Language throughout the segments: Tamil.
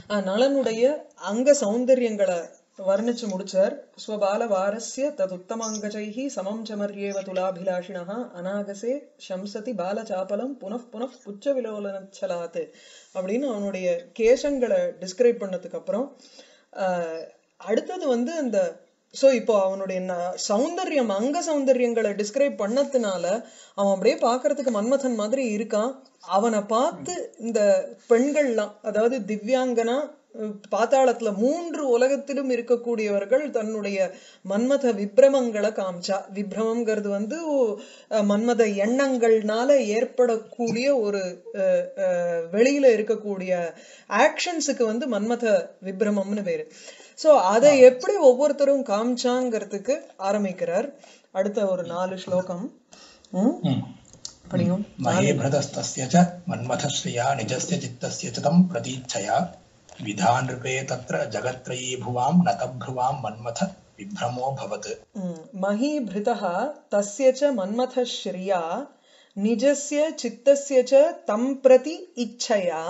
அஹ், நளனுடைய அங்க சௌந்தரியங்களை வர்ணிச்சு முடிச்சார் ஸ்வபால வாரஸ்ய ததுத்தமாங்கஜைஹி சமம் சமர்யேவ துலாபிலாஷிணः அநாகசே சம்சதி பாலசாபலம் புனః புனః புச்ச விலோலனச்சலாத்து அப்படின்னு அவனுடைய கேசங்களை டிஸ்கிரைப் பண்ணதுக்கு அப்புறம் ஆஹ், அடுத்தது வந்து அந்த சோ இப்போ அவனுடைய ந- சௌந்தர்யம் அங்க சௌந்தரியங்களை டிஸ்கிரைப் பண்ணதுனால அவன் அப்படியே பார்க்கிறதுக்கு மன்மதன் மாதிரி இருக்கான் அவனை பார்த்து இந்த பெண்கள்லாம் அதாவது திவ்யாங்கனா அஹ், பாதாளத்துல மூன்று உலகத்திலும் இருக்கக்கூடியவர்கள் தன்னுடைய மன்மத விப்ரமங்களை காமிச்சா விப்ரமங்கிறது வந்து அஹ், மன்மத எண்ணங்கள்னால ஏற்படக்கூடிய ஒரு அஹ், அஹ், வெளியில இருக்கக்கூடிய ஆக்ஷன்ஸுக்கு வந்து மன்மத விப்ரமம்னு பேரு சோ அதை எப்படி ஒவ்வொருத்தரும் காமிச்சாங்கிறதுக்கு ஆரம்பிக்கிறார் அடுத்த ஒரு நாலு ஸ்லோகம் ம், ம். படியும் महेभृतस्तस्य च मन्मथश्रिया निजस्य चित्तस्य च तं प्रतीच्छया विधानृपे तत्र जगत्त्रयी भुवां नतभ्रुवां मन्मथ विभ्रमोऽभवत् ம், महीभृतः तस्य च मन्मथश्रिया निजस्य चित्तस्य च तं प्रति इच्छया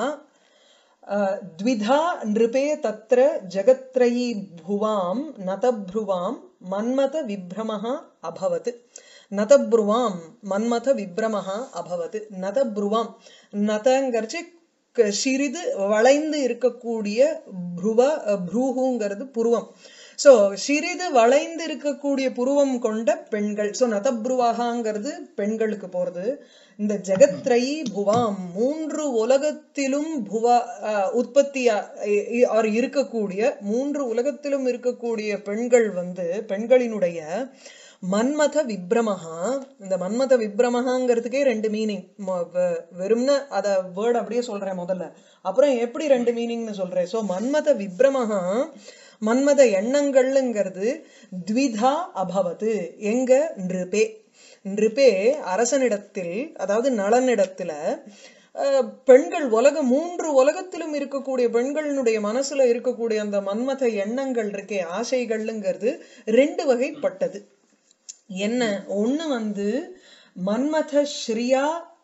अ, द्विधा नृपे तत्र जगत्त्रयी भुवां नतभ्रुवां मन्मथविभ्रमः अभवत् நதப்ருவாம் மன்மத விப்ரமஹா அபவத் நதப்ருவாம் நதங்கிறச்சு க- சிறிது வளைந்து இருக்கக்கூடிய புருவ புரூஹுங்கிறது புருவம் சோ சிறிது வளைந்து இருக்கக்கூடிய புருவம் கொண்ட பெண்கள் சோ நதப்ருவாகாங்கிறது பெண்களுக்கு போறது இந்த ஜெகத்ரயி புவாம் மூன்று உலகத்திலும் புவா அஹ், உற்பத்தி ஆர் இருக்கக்கூடிய மூன்று உலகத்திலும் இருக்கக்கூடிய பெண்கள் வந்து பெண்களினுடைய மன்மத விப்ரமஹா இந்த மன்மத விப்ரமஹாங்கிறதுக்கே ரெண்டு மீனிங் வெறும்னு அத வேர்ட் அப்படியே சொல்றேன் முதல்ல அப்புறம் எப்படி ரெண்டு மீனிங்னு சொல்றேன் சோ மன்மத விப்ரமஹா மன்மத எண்ணங்கள்ங்கிறது த்விதா அபவது எங்க நிருபே நிருபே அரசனிடத்தில் அதாவது நளனிடத்துல அஹ், பெண்கள் உலக மூன்று உலகத்திலும் இருக்கக்கூடிய பெண்களினுடைய மனசுல இருக்கக்கூடிய அந்த மன்மத எண்ணங்கள் இருக்கே ஆசைகள்ங்கிறது ரெண்டு வகைப்பட்டது என்ன ஒண்ணு வந்து மன்மத ஸ்ரீயா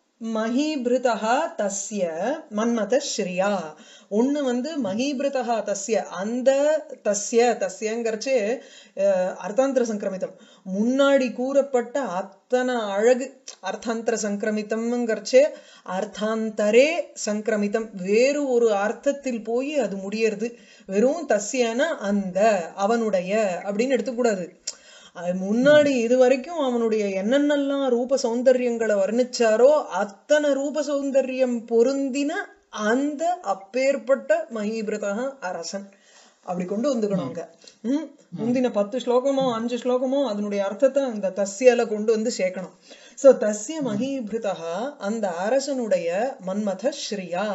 மஹீபிருதா தஸ்ய மன்மத ஸ்ரீயா ஒண்ணு வந்து மஹீபிருதா தஸ்ய அந்த தஸ்ய தஸ்யங்கிறச்சே அஹ், அர்த்தாந்திர சங்கிரமிதம் முன்னாடி கூறப்பட்ட அத்தனை அழகு அர்த்தாந்திர சங்கிரமிதம்ங்கிறச்சே அர்த்தாந்தரே சங்கிரமிதம் வேறு ஒரு அர்த்தத்தில் போய் அது முடியறது வெறும் தஸ்யன அந்த அவனுடைய அப்படின்னு எடுத்துக்கூடாது அது முன்னாடி இது வரைக்கும் அவனுடைய என்னென்னலாம் ரூப சௌந்தரியங்களை வர்ணிச்சாரோ அத்தனை ரூப சௌந்தரியம் பொருந்தின அந்த அப்பேற்பட்ட மஹீபிரதா அரசன் அப்படி கொண்டு வந்துக்கணும் அங்க ம் முந்தின பத்து ஸ்லோகமோ அஞ்சு ஸ்லோகமோ அதனுடைய அர்த்தத்தை அந்த தஸ்யால கொண்டு வந்து சேர்க்கணும் சோ தஸ்ய மஹீபிருதா அந்த அரசனுடைய மன்மத ஸ்ரீயா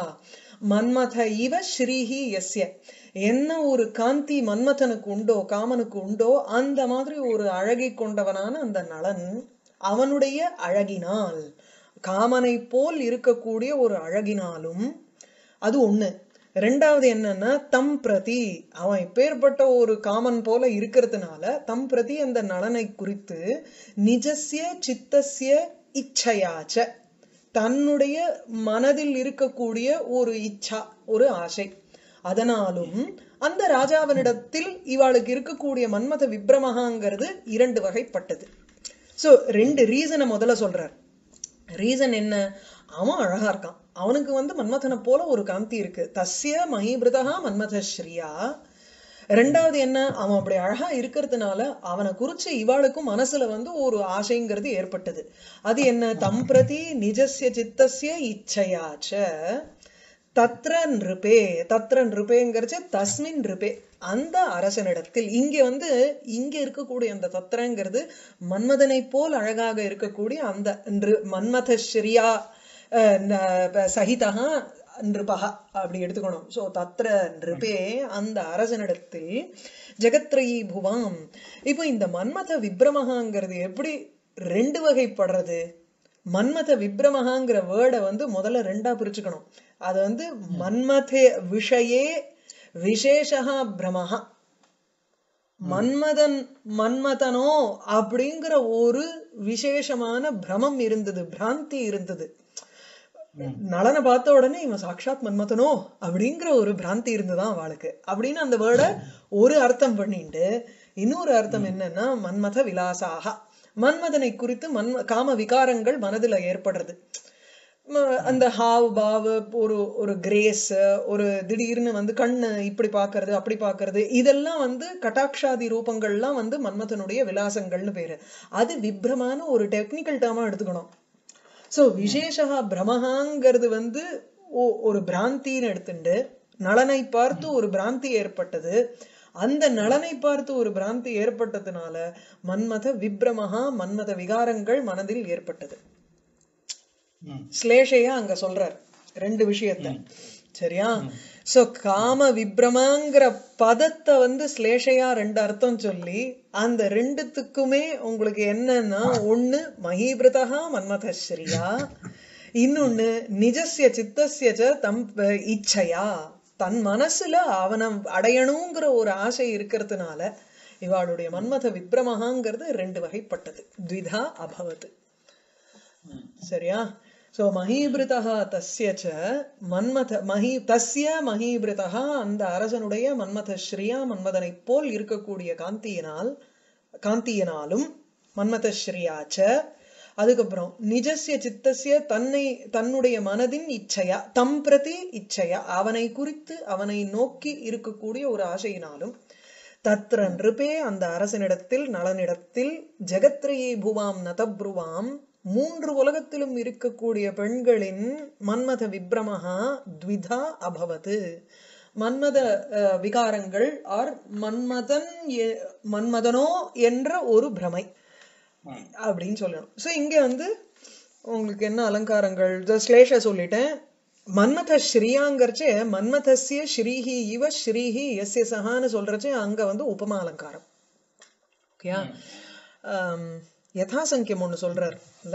மன்மத இவ ஸ்ரீஹி எஸ்ய என்ன ஒரு காந்தி மன்மதனுக்கு உண்டோ காமனுக்கு உண்டோ அந்த மாதிரி ஒரு அழகை கொண்டவனான அந்த நளன் அவனுடைய அழகினால் காமனை போல் இருக்கக்கூடிய ஒரு அழகினாலும் அது ஒண்ணு ரெண்டாவது என்னன்னா தம் பிரதி அவன் இப்பேற்பட்ட ஒரு காமன் போல இருக்கிறதுனால தம் பிரதி அந்த நலனை குறித்து நிஜஸ்ய சித்தஸ்ய இச்சையாச்ச தன்னுடைய மனதில் இருக்கக்கூடிய ஒரு இச்சா ஒரு ஆசை அதனாலும் அந்த ராஜாவினிடத்தில் இவாளுக்கு இருக்கக்கூடிய மன்மத விப்ரமகாங்கிறது இரண்டு வகைப்பட்டது சோ ரெண்டு ரீசனை முதல்ல சொல்றார் ரீசன் என்ன அவன் அழகா இருக்கான் அவனுக்கு வந்து மன்மதனை போல ஒரு காந்தி இருக்கு தஸ்ய மஹிபிருதா மன்மத ஸ்ரீயா ரெண்டாவது என்ன அவன் அப்படி அழகா இருக்கிறதுனால அவனை குறிச்சு இவாளுக்கும் மனசுல வந்து ஒரு ஆசைங்கிறது ஏற்பட்டது அது என்ன தம் பிரதி நிஜஸ்ய சித்தஸ்ய இச்சையாச்ச தத்ர நிருபே தத்ர நிருபேங்கிறச்சு தஸ்மின் நிருபே அந்த அரசனிடத்தில் இங்க வந்து இங்க இருக்கக்கூடிய அந்த தத்ரங்கிறது மன்மதனை போல் அழகாக இருக்கக்கூடிய அந்த நிரு- மன்மத ஸ்ரீயா அஹ், ந- சகிதா நிருபகா அப்படி எடுத்துக்கணும் சோ தத்ர நிருபே அந்த அரசனிடத்தில் ஜெகத்ரயி புவாம் இப்போ இந்த மன்மத விப்ரமகாங்கிறது எப்படி ரெண்டு வகைப்படுறது மன்மத விப்ரமகாங்கிற வேர்டை வந்து முதல்ல ரெண்டா பிரிச்சுக்கணும் அது வந்து மன்மதே விஷயே விசேஷா பிரமஹா மன்மதன் மன்மதனோ அப்படிங்கிற ஒரு விசேஷமான பிரமம் இருந்தது பிராந்தி இருந்தது நளனை பார்த்த உடனே இவன் சாக்ஷாத் மன்மதனோ அப்படிங்கிற ஒரு பிராந்தி இருந்துதான் அவளுக்கு அப்படின்னு அந்த வேர்டை ஒரு அர்த்தம் பண்ணிட்டு இன்னொரு அர்த்தம் என்னன்னா மன்மத விலாசாக மன்மதனை குறித்து மன்ம காம விகாரங்கள் மனதுல ஏற்படுறது ம- அந்த ஹாவ் பாவ் ஒரு ஒரு கிரேஸ் ஒரு திடீர்னு வந்து கண்ணு இப்படி பார்க்கிறது அப்படி பார்க்கிறது இதெல்லாம் வந்து கட்டாட்சாதி ரூபங்கள்லாம் வந்து மன்மதனுடைய விலாசங்கள்னு பேரு அது விப்ரமான ஒரு டெக்னிக்கல் டேர்மா எடுத்துக்கணும் சோ விசேஷா பிரமஹாங்கிறது வந்து ஒ- ஒரு பிராந்தின்னு எடுத்துண்டு நலனை பார்த்து ஒரு பிராந்தி ஏற்பட்டது அந்த நலனை பார்த்து ஒரு பிராந்தி ஏற்பட்டதுனால மன்மத விப்ரமஹா மன்மத விகாரங்கள் மனதில் ஏற்பட்டது ம். ஸ்லேஷையா அங்க சொல்றார் ரெண்டு விஷயத்த சரியா சோ காம விப்ரமங்கிற பதத்தை வந்து ஸ்லேஷையா ரெண்டு அர்த்தம் சொல்லி அந்த ரெண்டுத்துக்குமே உங்களுக்கு என்னன்னா ஒண்ணு மகீபிரதா மன்மதஸ்ரீயா இன்னொன்னு நிஜஸ்ய சித்தஸ்ய ச தம் அஹ், இச்சையா தன் மனசுல அவனை அடையணுங்கிற ஒரு ஆசை இருக்கிறதுனால இவாளுடைய மன்மத விப்ரமஹாங்கிறது ரெண்டு வகைப்பட்டது த்விதா அபவத் சரியா சோ மஹீபிருதா தஸ்ய ச மன்மத மஹி தஸ்ய மஹீபிருதா அந்த அரசனுடைய மன்மத ஸ்ரீயா மன்மதனைப் போல் இருக்கக்கூடிய காந்தியினால் காந்தியினாலும் மன்மத ஸ்ரீயாச்ச அதுக்கப்புறம் நிஜஸ்ய சித்தஸ்ய தன்னை தன்னுடைய மனதின் இச்சையா தம் பிரதி இச்சையா அவனை குறித்து அவனை நோக்கி இருக்கக்கூடிய ஒரு ஆசையினாலும் தத்ர நிருபே அந்த அரசனிடத்தில் நலனிடத்தில் ஜெகத்ரயே புவாம் நதப்ருவாம் மூன்று உலகத்திலும் இருக்கக்கூடிய பெண்களின் மன்மத விப்ரமஹா த்விதா அபவது மன்மத அஹ், விகாரங்கள் ஆர் மன்மதன் எ- மன்மதனோ என்ற ஒரு பிரமை அப்படின்னு சொல்லணும் சோ இங்க வந்து உங்களுக்கு என்ன அலங்காரங்கள் இந்த ஸ்லேஷ சொல்லிட்டேன் மன்மத ஸ்ரீயாங்கிறச்சே மன்மதஸ்ய ஸ்ரீஹி இவ ஸ்ரீஹி எஸ்ய சஹான்னு சொல்றச்சே அங்க வந்து உபமா அலங்காரம் ஓகேயா யதாசங்கியம் ஒண்ணு சொல்றார் இல்ல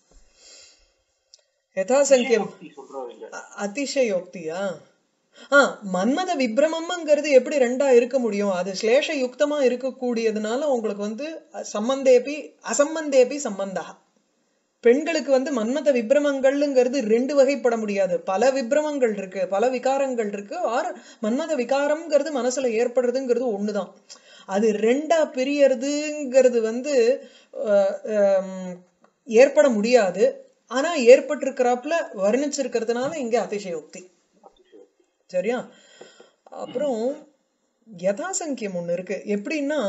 யதாசங்கியம் அ- அதிசயோக்தியா ஆ மன்மத விப்ரமம்ங்கிறது எப்படி ரெண்டா இருக்க முடியும் அது ஸ்லேஷ யுக்தமா இருக்கக்கூடியதுனால உங்களுக்கு வந்து சம்பந்தேபி அசம்பந்தேபி சம்பந்தா பெண்களுக்கு வந்து மன்மத விப்ரமங்கள்ங்கிறது ரெண்டு வகைப்பட முடியாது பல விப்ரமங்கள் இருக்கு பல விகாரங்கள் இருக்கு ஆர் மன்மத விகாரம்ங்கிறது மனசுல ஏற்படுறதுங்கிறது ஒண்ணுதான் அது ரெண்டா பிரியறதுங்கிறது வந்து அஹ், ஹம், ஏற்பட முடியாது ஆனா ஏற்பட்டிருக்கிறாப்புல வர்ணிச்சிருக்கிறதுனால இங்க அதிசயோக்தி சரியா அப்புறம் யதாசங்கியம் ஒண்ணு இருக்கு எப்படின்னா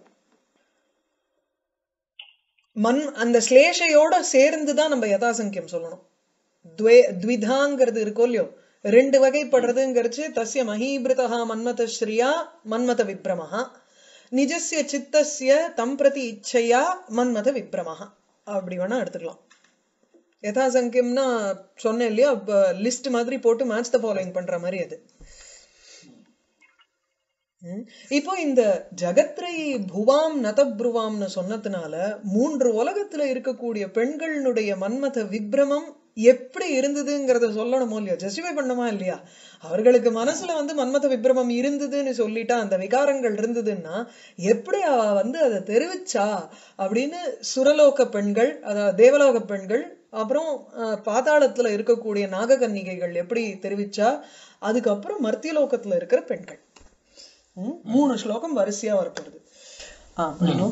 மண் அந்த ஸ்லேஷையோட சேர்ந்து தான் நம்ம யதாசங்கியம் சொல்லணும் துவே த்விதாங்கிறது இருக்கோ இல்லையோ ரெண்டு வகைப்படுறதுங்கிறச்சு தஸ்ய மஹீபிருதா மன்மத ஸ்ரீயா மன்மத விப்ரமஹா நிஜஸ்ய சித்தஸ்ய தம் பிரதி இச்சையா மன்மத விப்ரமஹா அப்படி வேணா எடுத்துக்கலாம் யதாசங்கியம்னா சொன்னேன் இல்லையா லிஸ்ட் மாதிரி போட்டு மேட்ச் த ஃபாலோயிங் பண்ற மாதிரி அது ம். இப்போ இந்த ஜகத்ரை புவாம் நதப்ருவாம்னு சொன்னதுனால மூன்று உலகத்துல இருக்கக்கூடிய பெண்களுடைய மன்மத விப்ரமம் எப்படி இருந்ததுங்கிறத சொல்லணுமோ இல்லையா ஜஸ்டிஃபை பண்ணணுமா இல்லையா அவர்களுக்கு மனசுல வந்து மன்மத விப்ரமம் இருந்ததுன்னு சொல்லிட்டா அந்த விகாரங்கள் இருந்ததுன்னா எப்படி அவ வந்து அதை தெரிவிச்சா அப்படின்னு சுரலோக பெண்கள் அதாவது தேவலோக பெண்கள் அப்புறம் அஹ், பாதாளத்துல இருக்கக்கூடிய நாககன்னிகைகள் எப்படி தெரிவிச்சா அதுக்கப்புறம் மர்த்தியலோகத்துல இருக்கிற பெண்கள் ம், மூணு ஸ்லோகம் வரிசையா வரப்போகுது ஆ படிக்கும்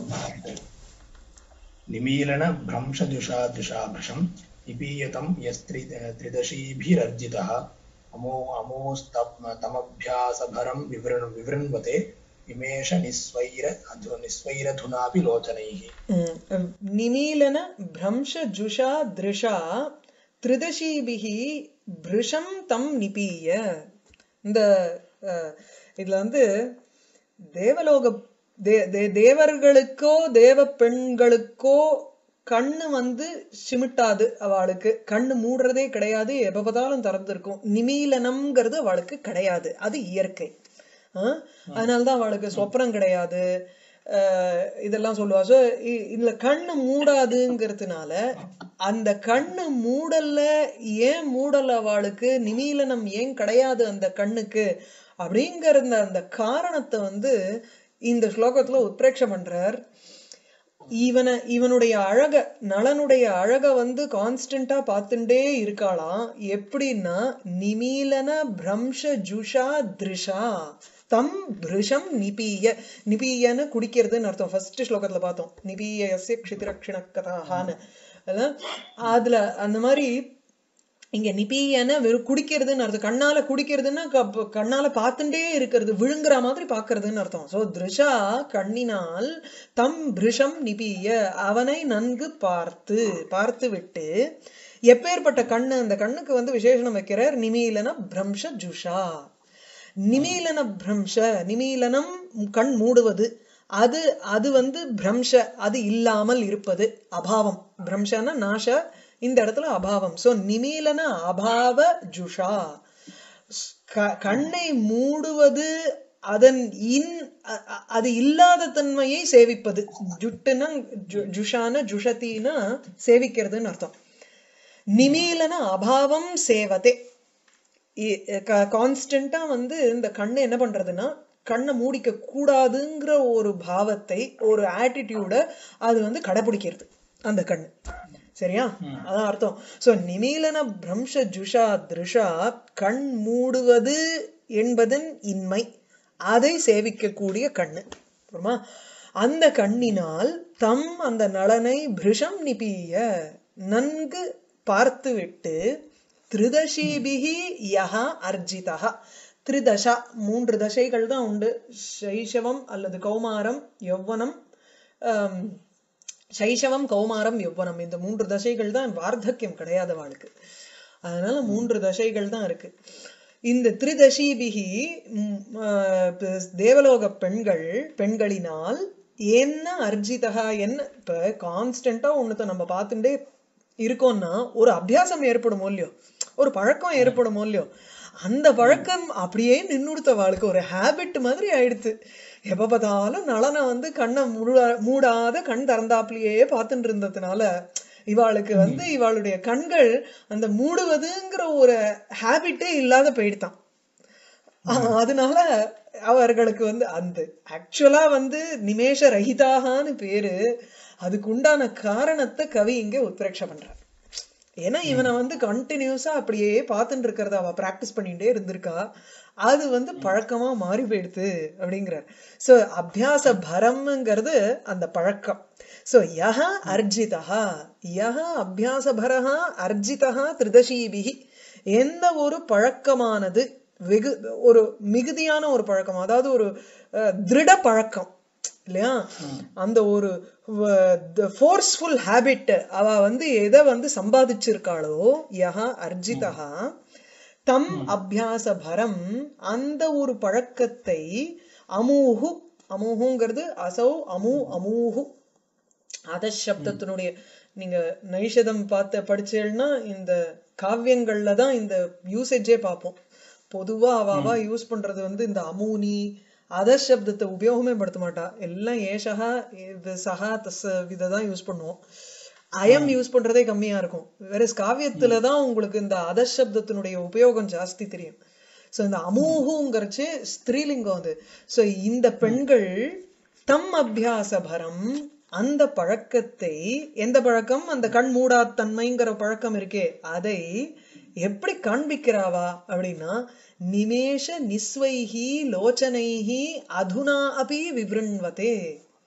निमीलन भ्रंशदुषादृशाभृशम् निपीयतं यस्त्रि त्रिदशीभिरर्जितः अमो अमोस्तमभ्यासभरं विवृण् विवृण्वते इमेष निस्वैर अधु निस्वैरधुनापि लोचनैः ம், நிமீலன பிரம்ஷ ஜுஷா திருஷா திரிதசீபிகி பிருஷம் தம் நிபீய இந்த அஹ், இதுல வந்து தேவலோக தே- தே- தேவர்களுக்கோ தேவ பெண்களுக்கோ கண்ணு வந்து சிமிட்டாது அவளுக்கு கண்ணு மூடுறதே கிடையாது எப்ப பார்த்தாலும் திறந்திருக்கும் நிமீலனம்ங்கிறது அவளுக்கு கிடையாது அது இயற்கை ஆஹ் அதனாலதான் அவளுக்கு சொப்னம் கிடையாது ஆஹ் இதெல்லாம் சொல்லுவா ஸோ இதுல கண்ணு மூடாதுங்கிறதுனால அந்த கண்ணு மூடல்ல ஏன் மூடல அவளுக்கு நிமீலனம் ஏன் கிடையாது அந்த கண்ணுக்கு அப்படிங்கிற அந்த- அந்த காரணத்தை வந்து இந்த ஸ்லோகத்துல உத்பிரேட்சம் பண்றார் இவனை இவனுடைய அழக நளனுடைய அழக வந்து கான்ஸ்டன்டா பார்த்துட்டே இருக்காளாம் எப்படின்னா நிமீலன பிரம்ஷ ஜுஷா திருஷா தம் பிருஷம் நிபீய நிபீயன்னு குடிக்கிறதுன்னு அர்த்தம் ஃபர்ஸ்ட் ஸ்லோகத்துல பார்த்தோம் நிபீய எஸ்ய க்ஷிதிரக்ஷிண கதாஹான்னு அதான் அதுல அந்த மாதிரி இங்க நிபீயன வெறும் குடிக்கிறதுன்னு அர்த்தம் கண்ணால குடிக்கிறதுன்னா க- கண்ணால பார்த்துட்டே இருக்கிறது விழுங்குற மாதிரி பார்க்கிறதுன்னு அர்த்தம் சோ திருஷா கண்ணினால் தம் பிருஷம் நிபீய அவனை நன்கு பார்த்து பார்த்து விட்டு எப்பேற்பட்ட கண்ணு அந்த கண்ணுக்கு வந்து விசேஷணம் வைக்கிறார் நிமீலன பிரம்ஷ ஜுஷா நிமீலன பிரம்ஷ நிமீலனம் கண் மூடுவது அது அது வந்து பிரம்ஷ அது இல்லாமல் இருப்பது அபாவம் பிரம்ஷன நாஷ இந்த இடத்துல அபாவம் சோ நிமீலன அபாவ ஜுஷா க- கண்ணை மூடுவது அதன் இன் அ- அ- அது இல்லாத தன்மையை சேவிப்பது ஜுட்டுனா ஜு- ஜுஷான ஜுஷத்தினா சேவிக்கிறதுன்னு அர்த்தம் நிமீலன அபாவம் சேவதே கான்ஸ்டன்டா வந்து இந்த கண்ணு என்ன பண்றதுன்னா கண்ணை மூடிக்க கூடாதுங்கிற ஒரு பாவத்தை ஒரு ஆட்டிடியூட அது வந்து கடைபிடிக்கிறது அந்த கண்ணு சரியா அதான் அர்த்தம் சோ நிமீலன பிரம்ஷ ஜுஷா திருஷா கண் மூடுவது என்பதன் இன்மை அதை சேவிக்கக்கூடிய கண்ணு புரியுமா அந்த கண்ணினால் தம் அந்த நலனை பிருஷம் நிபீய நன்கு பார்த்துவிட்டு திருதசீபிகி யஹா அர்ஜிதா திரிதசா மூன்று தசைகள் தான் உண்டு சைஷவம் அல்லது கௌமாரம் யௌவனம் ஆம், சைஷவம் கௌமாரம் யௌவனம் இந்த மூன்று தசைகள் தான் வார்த்தக்கியம் கிடையாது அவளுக்கு அதனால மூன்று தசைகள் தான் இருக்கு இந்த திரிதசீபிகி ம், ஆ, ப- தேவலோக பெண்கள் பெண்களினால் என்ன அர்ஜிதா என்ன இப்ப கான்ஸ்டன்டா ஒண்ணுத்த நம்ம பார்த்துட்டே இருக்கோம்னா ஒரு அபியாசம் ஏற்படும் இல்லையோ ஒரு பழக்கம் ஏற்படும் இல்லையோ அந்த பழக்கம் அப்படியே நின்னுடுத்த வாழ்க்கை ஒரு ஹேபிட் மாதிரி ஆயிடுத்து எப்ப பார்த்தாலும் நலனை வந்து கண்ணை மூடா மூடாத கண் திறந்தாப்புலயே பார்த்துட்டு இருந்ததுனால இவாளுக்கு வந்து இவாளுடைய கண்கள் அந்த மூடுவதுங்கிற ஒரு ஹேபிட்டே இல்லாத போயிடுதான் ஆஹ் அதனால அவர்களுக்கு வந்து அந்த ஆக்சுவலா வந்து நிமேஷ ரஹிதாகான்னு பேரு அதுக்கு உண்டான காரணத்தை கவி இங்க உத்பிரேட்ச பண்றார் ஏன்னா இவனை வந்து கண்டினியூஸா அப்படியே பார்த்துட்டு இருக்கிறத அவ பிராக்டிஸ் பண்ணிட்டே இருந்திருக்கா அது வந்து பழக்கமா மாறி போயிடுது அப்படிங்கிறார் சோ அபியாச பரம்ங்கிறது அந்த பழக்கம் சோ யஹ அர்ஜிதா யஹ அபியாச பரஹா அர்ஜிதா திருதசீபிகி எந்த ஒரு பழக்கமானது வெகு ஒரு மிகுதியான ஒரு பழக்கம் அதாவது ஒரு அஹ், திருட பழக்கம் இல்லையா அந்த ஒரு ஃபோர்ஸ்ஃபுல் ஹேபிட் அவ வந்து எதை வந்து சம்பாதிச்சிருக்காளோ யஹா அர்ஜிதா தம் அபியாச பரம் அந்த ஒரு பழக்கத்தை அமூஹு அமூஹுங்கிறது அசௌ அமு அமூஹு அத சப்தத்தினுடைய நீங்க நைஷதம் பார்த்து படிச்சேன்னா இந்த காவியங்கள்ல தான் இந்த யூசேஜே பார்ப்போம் பொதுவா அவாவா யூஸ் பண்றது வந்து இந்த அமூனி அத சப்தத்தை உபயோகமே படுத்த மாட்டா எல்லாம் ஏஷகா இது சஹா தஸ் இதை தான் யூஸ் பண்ணுவோம் அயம் யூஸ் பண்றதே கம்மியா இருக்கும் வேற காவியத்துல தான் உங்களுக்கு இந்த அத சப்தத்தினுடைய உபயோகம் ஜாஸ்தி தெரியும் சோ இந்த அமூஹுங்கிறச்சு ஸ்திரீலிங்கம் அது சோ இந்த பெண்கள் தம் அபியாச பரம் அந்த பழக்கத்தை எந்த பழக்கம் அந்த கண் மூடாத்தன்மைங்கிற பழக்கம் இருக்கே அதை எப்படி காண்பிக்கிறாவா அப்படின்னா நிமேஷ நிஸ்வைஹி லோச்சனைஹி அதுனா அபி விவ்ருண்வதே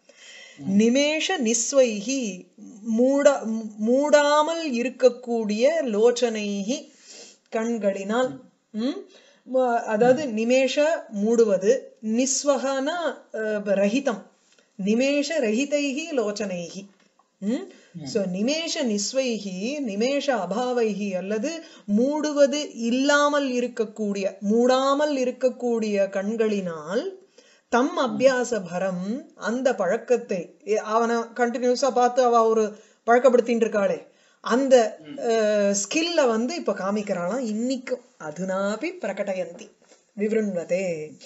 நிமேஷ நிஸ்வைஹி மூட மூடாமல் இருக்கக்கூடிய லோச்சனைஹி கண்களினால் ம்? ம- அதாவது நிமேஷ மூடுவது நிஸ்வகனா அஹ், ரஹிதம் நிமேஷ ரஹிதைஹி லோச்சனைஹி ம் சோ நிமேஷ நிஸ்வைஹி நிமேஷ அபாவைஹி அல்லது மூடுவது இல்லாமல் இருக்கக்கூடிய மூடாமல் இருக்கக்கூடிய கண்களினால் தம் அபியாச பரம் அந்த பழக்கத்தை எ- அவனை கண்டினியூஸா பார்த்து அவ ஒரு பழக்கப்படுத்தின்னு இருக்காளே அந்த ஸ்கில்ல வந்து இப்ப காமிக்கிறாளாம் இன்னைக்கும் அதுனாபி பிரகடயந்தி விவருண்வதே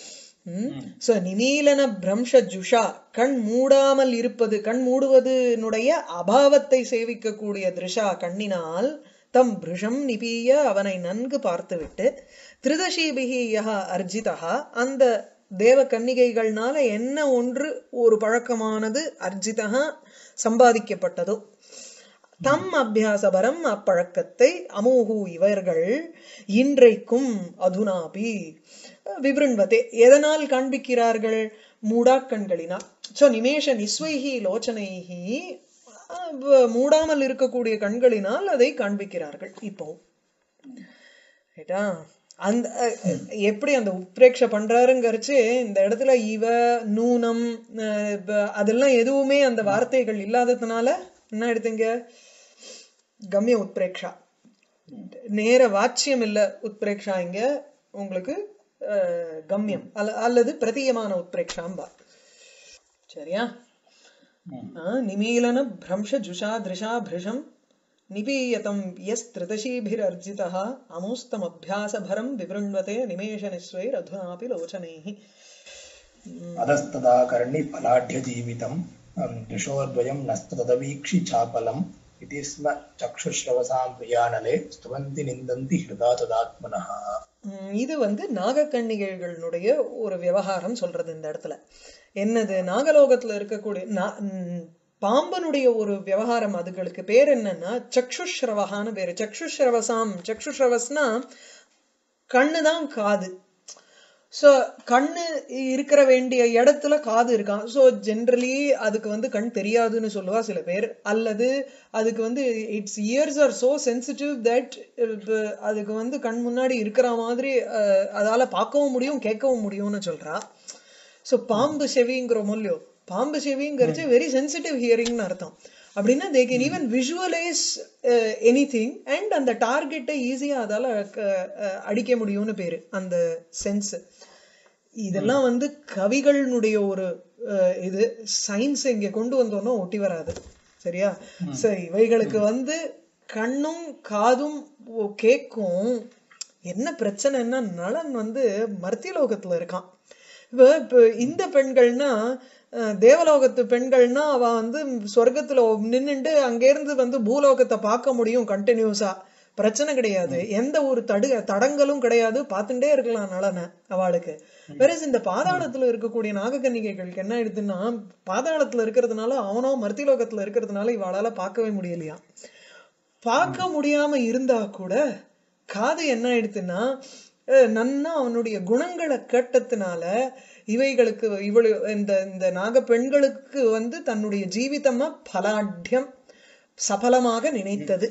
சோ நிமீலன பிரம்ஷ ஜுஷா கண் மூடாமல் இருப்பது கண் மூடுவதனுடைய அபாவத்தை சேவிக்கக்கூடிய திருஷா கண்ணினால் தம் பிருஷம் நிபீய அவனை நன்கு பார்த்துவிட்டு திருதசீபிகி யஹ அர்ஜிதா அந்த தேவ கன்னிகைகள்னால என்ன ஒன்று ஒரு பழக்கமானது அர்ஜிதா சம்பாதிக்கப்பட்டதோ தம் அபியாசபரம் அப்பழக்கத்தை அமோகு இவர்கள் இன்றைக்கும் அதுனாபி விபிருண்வதே எதனால் காண்பிக்கிறார்கள் மூடாக்கண்களினால் சோ நிமேஷ நிஸ்வைஹி லோச்சனைஹி அஹ், மூடாமல் இருக்கக்கூடிய கண்களினால் அதை காண்பிக்கிறார்கள் இப்போ ரைட்டா அந்த அஹ், அஹ், எப்படி அந்த உத்பிரேக்ஷ பண்றாருங்கிறச்சு இந்த இடத்துல இவ நூனம் அஹ், ப- அதெல்லாம் எதுவுமே அந்த வார்த்தைகள் இல்லாததுனால என்ன எடுத்தீங்க கம்ய உத்பிரேக்ஷா நேர வாச்சியம் இல்ல உத்பிரேக்ஷா இங்க உங்களுக்கு அஹ், கம்யம் அல்ல அல்லது பிரதீயமான உத்பிரேக்ஷாம்பா சரியா ஆ, நிமீலன பிரம்ஷ ஜுஷா திருஷா பிருஷம் நிபீயதம் எஸ் திருதசீபிரர்ஜிதः அமுஸ்தமபியாசபரம் விவृण्वते நிமேஷநிஸ்வைரधुनापि लोचनैः अधस्तदा कर्णिफलाढ्यजीवितम् दृशोर्द्वयं नस्तदवीक्षि चापलम् इति स्म चक्षुश्रवसां प्रियानले स्तुवन्ति निन्दन्ति हृदा तदात्मनः ம், இது வந்து நாகக்கன்னிகைகளுடைய ஒரு விவகாரம் சொல்றது இந்த இடத்துல என்னது நாகலோகத்துல இருக்கக்கூடிய நா- ம், பாம்பனுடைய ஒரு விவகாரம் அதுகளுக்கு பேர் என்னன்னா சக்ஷுஸ்ரவகான்னு பேரு சக்ஷுஸ்ரவசாம் சக்ஷுஸ்ரவஸ்னா கண்ணுதான் காது ஸோ கண்ணு இருக்கிற வேண்டிய இடத்துல காது இருக்கான் ஸோ ஜென்ரலி அதுக்கு வந்து கண் தெரியாதுன்னு சொல்லுவா சில பேர் அல்லது அதுக்கு வந்து its ears are so sensitive that அதுக்கு வந்து கண் முன்னாடி இருக்கிற மாதிரி அஹ், அதால பார்க்கவும் முடியும் கேட்கவும் முடியும்னு சொல்றா ஸோ பாம்பு செவிங்கிறோமோ இல்லையோ பாம்பு செவிங்கிறது வெரி சென்சிட்டிவ் ஹியரிங்னு அர்த்தம் அப்படின்னா they can even visualise anything and அந்த டார்கெட்டை ஈஸியாக அதால க- அஹ், அடிக்க முடியும்னு பேரு அந்த சென்ஸ் இதெல்லாம் வந்து கவிகளினுடைய ஒரு அஹ், இது சயின்ஸ் இங்க கொண்டு வந்தோம்னா ஒட்டி வராது சரியா சரி இவைகளுக்கு வந்து கண்ணும் காதும் ஒ- கேக்கும் என்ன பிரச்சனைன்னா நலன் வந்து மர்த்தியலோகத்துல இருக்கான் இப்ப இப்ப இந்த பெண்கள்னா அஹ், தேவலோகத்து பெண்கள்னா அவ வந்து சொர்க்கத்துல நின்னுட்டு அங்கேருந்து வந்து பூலோகத்தை பார்க்க முடியும் கண்டினியூஸா பிரச்சனை கிடையாது எந்த ஒரு தடு தடங்களும் கிடையாது பார்த்துட்டே இருக்கலாம் நலனை அவளுக்கு வெரஸ் இந்த பாதாளத்துல இருக்கக்கூடிய நாகக்கன்னிகைகளுக்கு என்ன ஆயிடுதுன்னா பாதாளத்துல இருக்கிறதுனால அவனோ மர்த்திலோகத்துல இருக்கிறதுனால இவாளால பார்க்கவே முடியலையா பார்க்க முடியாம இருந்தா கூட காது என்ன ஆயிடுதுன்னா அஹ், நன்னா அவனுடைய குணங்களை கேட்டதுனால இவைகளுக்கு இவளு இந்த இந்த நாக பெண்களுக்கு வந்து தன்னுடைய ஜீவிதமா பலாட்யம் சபலமாக நினைத்தது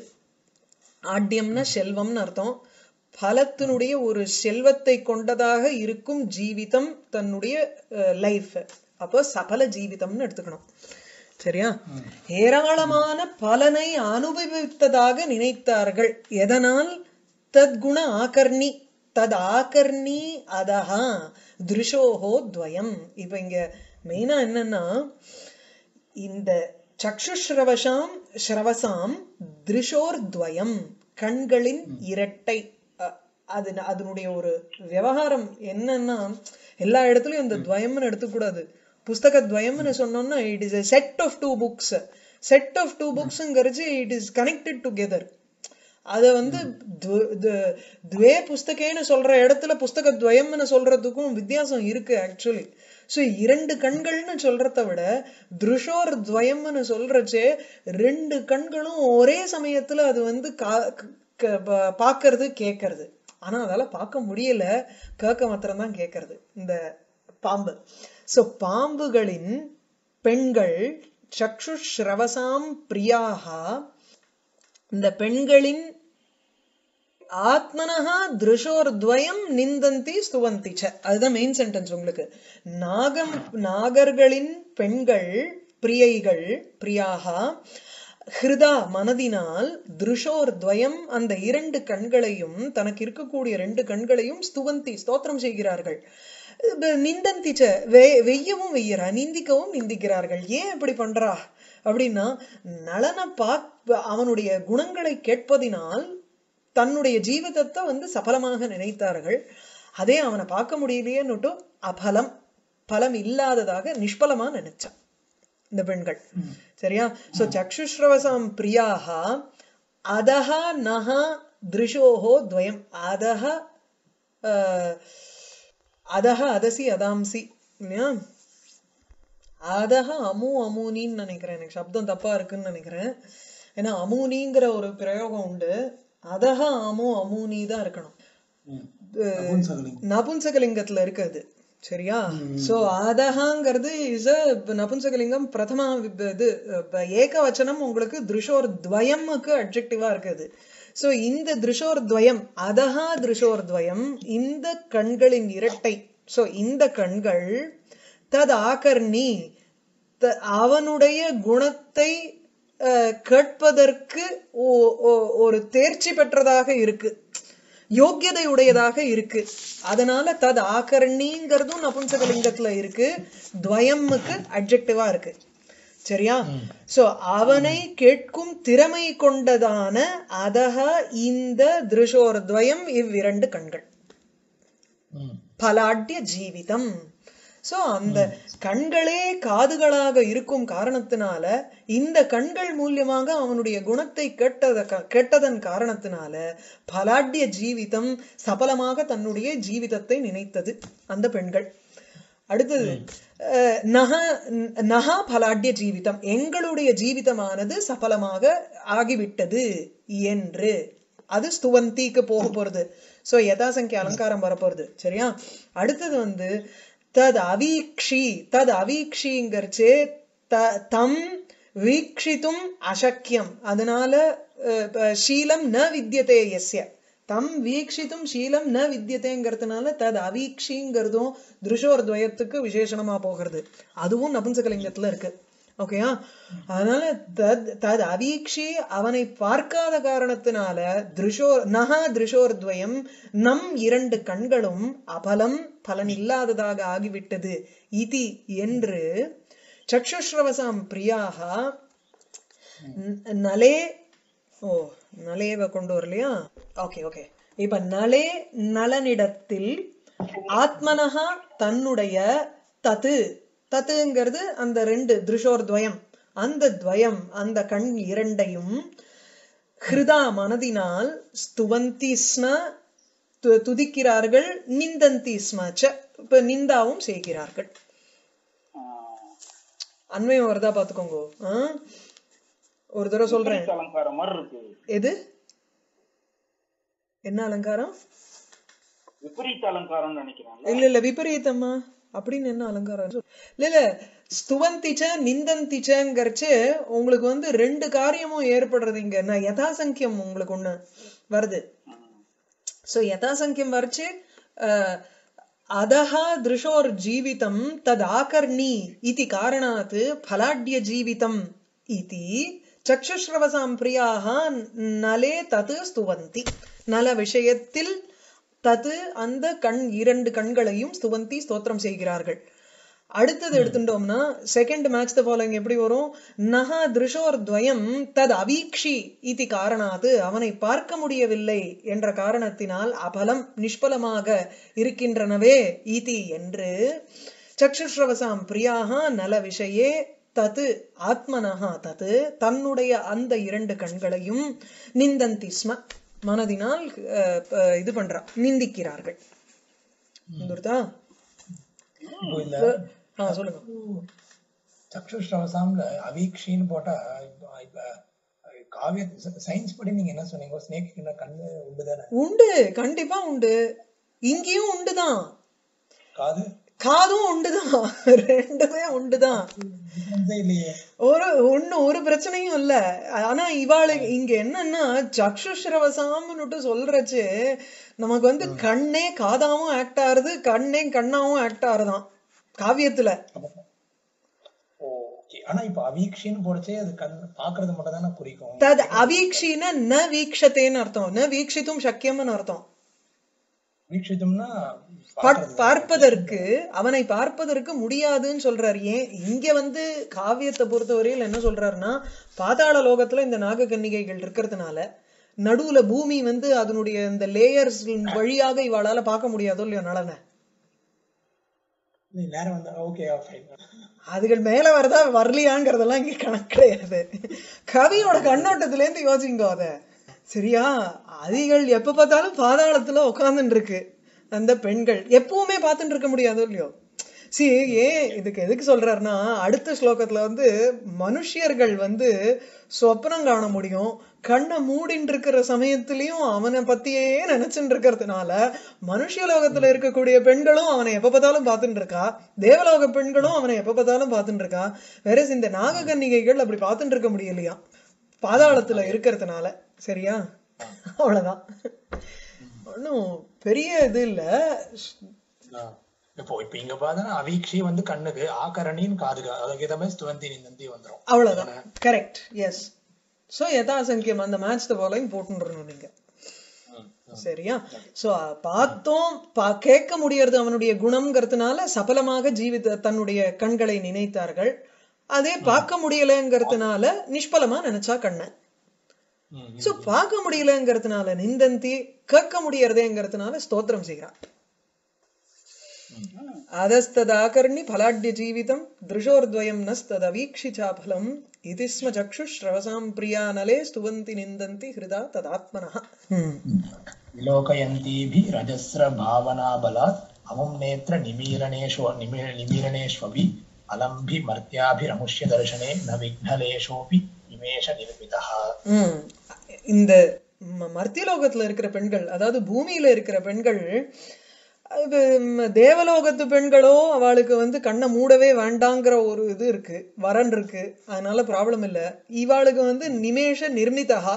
ஆட்யம்னா செல்வம்னு அர்த்தம் பலத்தினுடைய ஒரு செல்வத்தை கொண்டதாக இருக்கும் ஜீவிதம் தன்னுடைய லைஃப் அப்போ சபல ஜீவிதம்னு எடுத்துக்கணும் சரியா ஏராளமான பலனை அனுபவித்ததாக நினைத்தார்கள் எதனால் தத்குண ஆகர்ணி தத் ஆகர்ணி அதஹா திருஷோஹோ துவயம் இப்ப இங்க மெயினா என்னன்னா இந்த சக்ஷுஸ்ரவசாம் ஸ்ரவசாம் திருஷோர் துவயம் கண்களின் இரட்டை அ- அது அதனுடைய ஒரு விவகாரம் என்னன்னா எல்லா இடத்துலயும் இந்த துவயம்னு எடுத்துக்கூடாது புஸ்தக துவயம்னு சொன்னோம்னா it is a set of two books set of two புக்ஸ்ங்கிறது இட் இஸ் கனெக்டட் டுகெதர் அத வந்து து- து- துவே புஸ்தகேன்னு சொல்ற இடத்துல புஸ்தக துவயம்னு சொல்றதுக்கும் வித்தியாசம் இருக்கு ஆக்சுவலி ஸோ இரண்டு கண்கள்னு சொல்றத விட திருஷோர் துவயம்னு சொல்றச்சே ரெண்டு கண்களும் ஒரே சமயத்துல அது வந்து கா- க- ப- பார்க்கறது கேட்கறது ஆனா அதால பார்க்க முடியல கேட்க மாத்திரம் தான் கேட்கறது இந்த பாம்பு சோ பாம்புகளின் பெண்கள் சக்ஷுஸ்ரவசாம் பிரியாகா இந்த பெண்களின் ஆத்மனஹா திருஷோர்த்வயம் நிந்தந்தி ஸ்துவந்தி ச அதுதான் மெயின் சென்டென்ஸ் உங்களுக்கு நாகம் நாகர்களின் பெண்கள் பிரியைகள் பிரியாகா ஹிருதா மனதினால் திருஷோர்த்வயம் அந்த இரண்டு கண்களையும் தனக்கு இருக்கக்கூடிய ரெண்டு கண்களையும் ஸ்துவந்தி ஸ்தோத்திரம் செய்கிறார்கள் இப்ப நிந்தந்தி ச வெ- வெய்யவும் வெய்யறா நிந்திக்கவும் நிந்திக்கிறார்கள் ஏன் இப்படி பண்றா அப்படின்னா நளன பாக் அவனுடைய குணங்களை கேட்பதினால் தன்னுடைய ஜீவிதத்தை வந்து சபலமாக நினைத்தார்கள் அதே அவனை பார்க்க முடியலையேன்னுட்டும் அபலம் பலம் இல்லாததாக நிஷ்பலமா நினைச்சான் இந்த பெண்கள் சரியா சோ சக்ஷுஸ்ரவசாம் பிரியாகா அதஹா நஹா திருஷோஹோ துவயம் அதஹ ஆஹ், அதஹ அதசி அதாம்சி இல்லையா அதஹ அமு அமுனின்னு நினைக்கிறேன் எனக்கு சப்தம் தப்பா இருக்குன்னு நினைக்கிறேன் ஏன்னா அமுனிங்கிற ஒரு பிரயோகம் உண்டு அதஹ அமு அமுனி தான் இருக்கணும் நபும்சகலிங்கம். நபும்சகலிங்கத்துல இருக்குது சரியா சோ அதஹாங்கிறது இஸ் அ நபும்சகலிங்கம் பிரதமா விப்- இது அஹ், ஏகவச்சனம் உங்களுக்கு திருஷோர் துவயமுக்கு அட்ஜெக்டிவா இருக்குது சோ இந்த திருஷோர் துவயம் அதஹா திருஷோர் துவயம் இந்த கண்களின் இரட்டை சோ இந்த கண்கள் தத் ஆகர்ணி த- அவனுடைய குணத்தை அஹ், கேட்பதற்கு ஓ- ஓ- ஒரு தேர்ச்சி பெற்றதாக இருக்கு யோக்கியதை உடையதாக இருக்கு அதனால தத் ஆகர்ணிங்கிறதும் நபும்சகலிங்கத்துல இருக்கு துவயமுக்கு அட்ஜெக்டிவா இருக்கு சரியா சோ அவனை கேட்கும் திறமை கொண்டதான அதக இந்த திருஷோர் துவயம் இவ்விரண்டு கண்கள் ம். பலாட்ய ஜீவிதம் சோ அந்த கண்களே காதுகளாக இருக்கும் காரணத்தினால இந்த கண்கள் மூலியமாக அவனுடைய குணத்தை கேட்டத கேட்டதன் காரணத்தினால பலாட்ய ஜீவிதம் சபலமாக தன்னுடைய ஜீவிதத்தை நினைத்தது அந்த பெண்கள் அடுத்தது அஹ், நக நகா பலாட்ய ஜீவிதம் எங்களுடைய ஜீவிதமானது சபலமாக ஆகிவிட்டது என்று அது ஸ்துவந்திக்கு போக போறது சோ யதாசங்கிய அலங்காரம் வரப்போறது சரியா அடுத்தது வந்து தத் அவீக்ஷி தத் அவீக்ஷிங்கிறச்சு த தம் வீக்ஷித்தும் அசக்கியம் அதனால அஹ், ப- ஷீலம் ந வித்யதே எஸ்ய தம் வீக்ஷித்தும் ஷீலம் ந வித்யதேங்கிறதுனால தத் அவீக்ஷிங்கிறதும் திருஷோர் துவயத்துக்கு விசேஷணமா போகிறது அதுவும் நபும்சகலிங்கத்துல இருக்கு ஓகேயா அதனால தத் தத் அவீக்ஷி அவனை பார்க்காத காரணத்தினால திருஷோர் நகா திருஷோர் துவயம் நம் இரண்டு கண்களும் அபலம் பலன் இல்லாததாக ஆகிவிட்டது இதி என்று சக்ஷுஸ்ரவசாம் பிரியாக ந- நலே ஓ நலேவ கொண்டு வரலையா ஓகே ஓகே இப்ப நலே நலனிடத்தில் ஆத்மனஹா தன்னுடைய தத்து தத்துங்கிறது அந்த ரெண்டு திருஷோர் துவயம் அந்த துவயம் அந்த கண் இரண்டையும் ஹிருதா மனதினால் ஸ்துவந்தி ஸ்ம து- துதிக்கிறார்கள் நிந்தந்தி ஸ்ம ச இப்ப நிந்தாவும் செய்கிறார்கள் அண்மையம் வருதா பாத்துக்கோங்க ஆ? ஒரு தடவை சொல்றேன் அலங்காரம் மாதிரி இருக்கு எது என்ன அலங்காரம் விபரீத அலங்காரம் நினைக்கிறேன் இல்ல இல்ல விபரீதமா அப்படின்னு என்ன அலங்காரம் சொல்- இல்ல இல்ல ஸ்துவந்திச்ச நிந்தந்திச்சங்கிறச்சு உங்களுக்கு வந்து ரெண்டு காரியமும் ஏற்படுறது இங்க நான் யதாசங்கியம் உங்களுக்கு ஒண்ணு வருது சோ யதாசங்கியம் வரைச்சு அதஹ திருஷோர் ஜீவிதம் தத் ஆகர்ணி இதி காரணாத் பலாட்ய ஜீவிதம் இதி சக்ஷுஸ்ரவசாம் பிரியாக நலே தது ஸ்துவந்தி நல விஷயத்தில் தது அந்த கண் இரண்டு கண்களையும் ஸ்துவந்தி ஸ்தோத்திரம் செய்கிறார்கள் அடுத்தது எடுத்துட்டோம்னா செகண்ட் மேட்ச் த ஃபாலோயிங் எப்படி வரும் நக திருஷோர் துவயம் தத் அவீக்ஷி இதி காரணாது அவனை பார்க்க முடியவில்லை என்ற காரணத்தினால் அபலம் நிஷ்பலமாக இருக்கின்றனவே இதி என்று சக்ஷுஸ்ரவசாம் பிரியாக நல விஷயே தது ஆத்மனஹா தது தன்னுடைய அந்த இரண்டு கண்களையும் நிந்தந்தி ஸ்ம மனதினால் அஹ், அஹ், இது பண்றா நிந்திக்கிறார்கள் புரியுதா? இப்போ இந்த ஆ சொல்லுங்க சக்ஷுஸ்ரவசாம்ல அவீக்ஷின்னு போட்டா இப்போ இப்ப காவிய சயின்ஸ் படி நீங்க என்ன சொன்னீங்க ஸ்னேக்கு கண்ணு உண்டுதானே உண்டு கண்டிப்பா உண்டு இங்கேயும் உண்டுதான் காது காதும் உண்டுதான் ரெண்டுமே உண்டுதான் difference ஏ இல்லையே ஒரு ஒண்ணு ஒரு பிரச்சனையும் இல்ல ஆனா இவாளு இங்க என்னன்னா சக்ஷுஸ்ரவசாம்னுட்டு சொல்றச்சு நமக்கு வந்து கண்ணே காதாவும் ஆக்ட் ஆறுது கண்ணே கண்ணாவும் ஆக்ட் ஆறுதான் காவியத்துல ஓகே ஆனா இப்ப அவீக்ஷின்னு போடுச்சே அது கண் பாக்குறது மட்டும் தானே குறிக்கும் தத் அவீக்ஷின ந வீக்ஷத்தேன்னு அர்த்தம் ந வீக்ஷித்தும் சக்கியம்னு அர்த்தம் வீக்ஷித்தம்னா பார்- பார்ப்பதற்கு அவனை பார்ப்பதற்கு முடியாதுன்னு சொல்றாரு ஏன் இங்க வந்து காவியத்தை பொறுத்தவரையில் என்ன சொல்றாருன்னா பாதாள லோகத்துல இந்த நாககன்னிகைகள் இருக்கிறதுனால நடுவுல பூமி வந்து அதனுடைய இந்த லேயர்ஸ் வழியாக இவாளால பார்க்க முடியாதோ இல்லையோ நலனை நீ நேரம் வந்தா ஓகே ஃபைன் அதுகள் மேல வரதா வரலையாங்கிறதெல்லாம் இங்க கணக்கு கிடையாது கவியோட கண்ணோட்டத்துல இருந்து யோசிங்க அத சரியா அதிகள் எப்ப பார்த்தாலும் பாதாளத்துல உட்கார்ந்துட்டு இருக்கு அந்த பெண்கள் எப்பவுமே பார்த்துட்டு இருக்க முடியாதோ இல்லையோ சி ஏன் இதுக்கு எதுக்கு சொல்றாருன்னா அடுத்த ஸ்லோகத்துல வந்து மனுஷியர்கள் வந்து சொப்னம் காண முடியும் கண்ணை மூடின்னு இருக்கிற சமயத்திலயும் அவனை பத்தியே நினைச்சுட்டு இருக்கிறதுனால மனுஷலோகத்துல இருக்கக்கூடிய பெண்களும் அவனை எப்ப பார்த்தாலும் பார்த்துட்டு இருக்கா தேவலோக பெண்களும் அவனை எப்ப பார்த்தாலும் பார்த்துட்டு இருக்கா வேற இந்த நாககன்னிகைகள் அப்படி பார்த்துட்டு இருக்க முடியலையா பாதாளத்துல இருக்கிறதுனால சரியா அவ்வளவுதான் ஒன்றும் பெரிய இது இல்ல ஆ. இப்போ இப்ப இங்க பார்த்தா அவீக்ஷி வந்து கண்ணுக்கு ஆகரணின்னு காதுக்கு அதுக்கு ஏத்த மாதிரி ஸ்துவந்தி நிந்தந்தி வந்துரும் அவ்வளவுதான் கரெக்ட் எஸ் சோ யதாசங்கியம் அந்த மேட்ச் போலையும் போட்டுருணும் நீங்க ம், ம். சரியா சோ பார்த்தோம் பா- கேட்க முடியறது அவனுடைய குணம்ங்கிறதுனால சபலமாக ஜீவித தன்னுடைய கண்களை நினைத்தார்கள் அதே பார்க்க முடியலங்கிறதுனால நிஷ்பலமா நினைச்சா கண்ணை ம், ம். சோ பார்க்க முடியலங்கிறதுனால நிந்தந்தி கேட்க முடியறதேங்கிறதுனால ஸ்தோத்திரம் செய்கிறான் அதஸ்ததாகர்ணி பலாட்ய ஜீவிதம் திருஷோர்த்வயம் நஸ்ததவீக்ஷிச்சா பலம் இது ஸ்ம சக்ஷுஸ்ரவசாம் பிரியானலே ஸ்துவந்தி நிந்தந்தி ஹிருதா ததாத்மனः ம். विलोकयन्तीभिरजस्रभावनाबलात् अमुं नेत्र निमीलनेषु निमी- निमीलनेष्वपि अलम्भिमर्त्याभिरमुष्य दर्शने न विघ्नलेशोऽपि निमेष निर्मितः ம். இந்த ம- மர்த்தியலோகத்துல இருக்கிற பெண்கள் அதாவது பூமியில இருக்கிற பெண்கள் அது, ம், தேவலோகத்து பெண்களோ அவளுக்கு வந்து கண்ணை மூடவே வேண்டாங்கிற ஒரு இது இருக்கு வரன் இருக்கு அதனால ப்ராப்ளம் இல்ல இவாளுக்கு வந்து நிமேஷ நிர்மிதா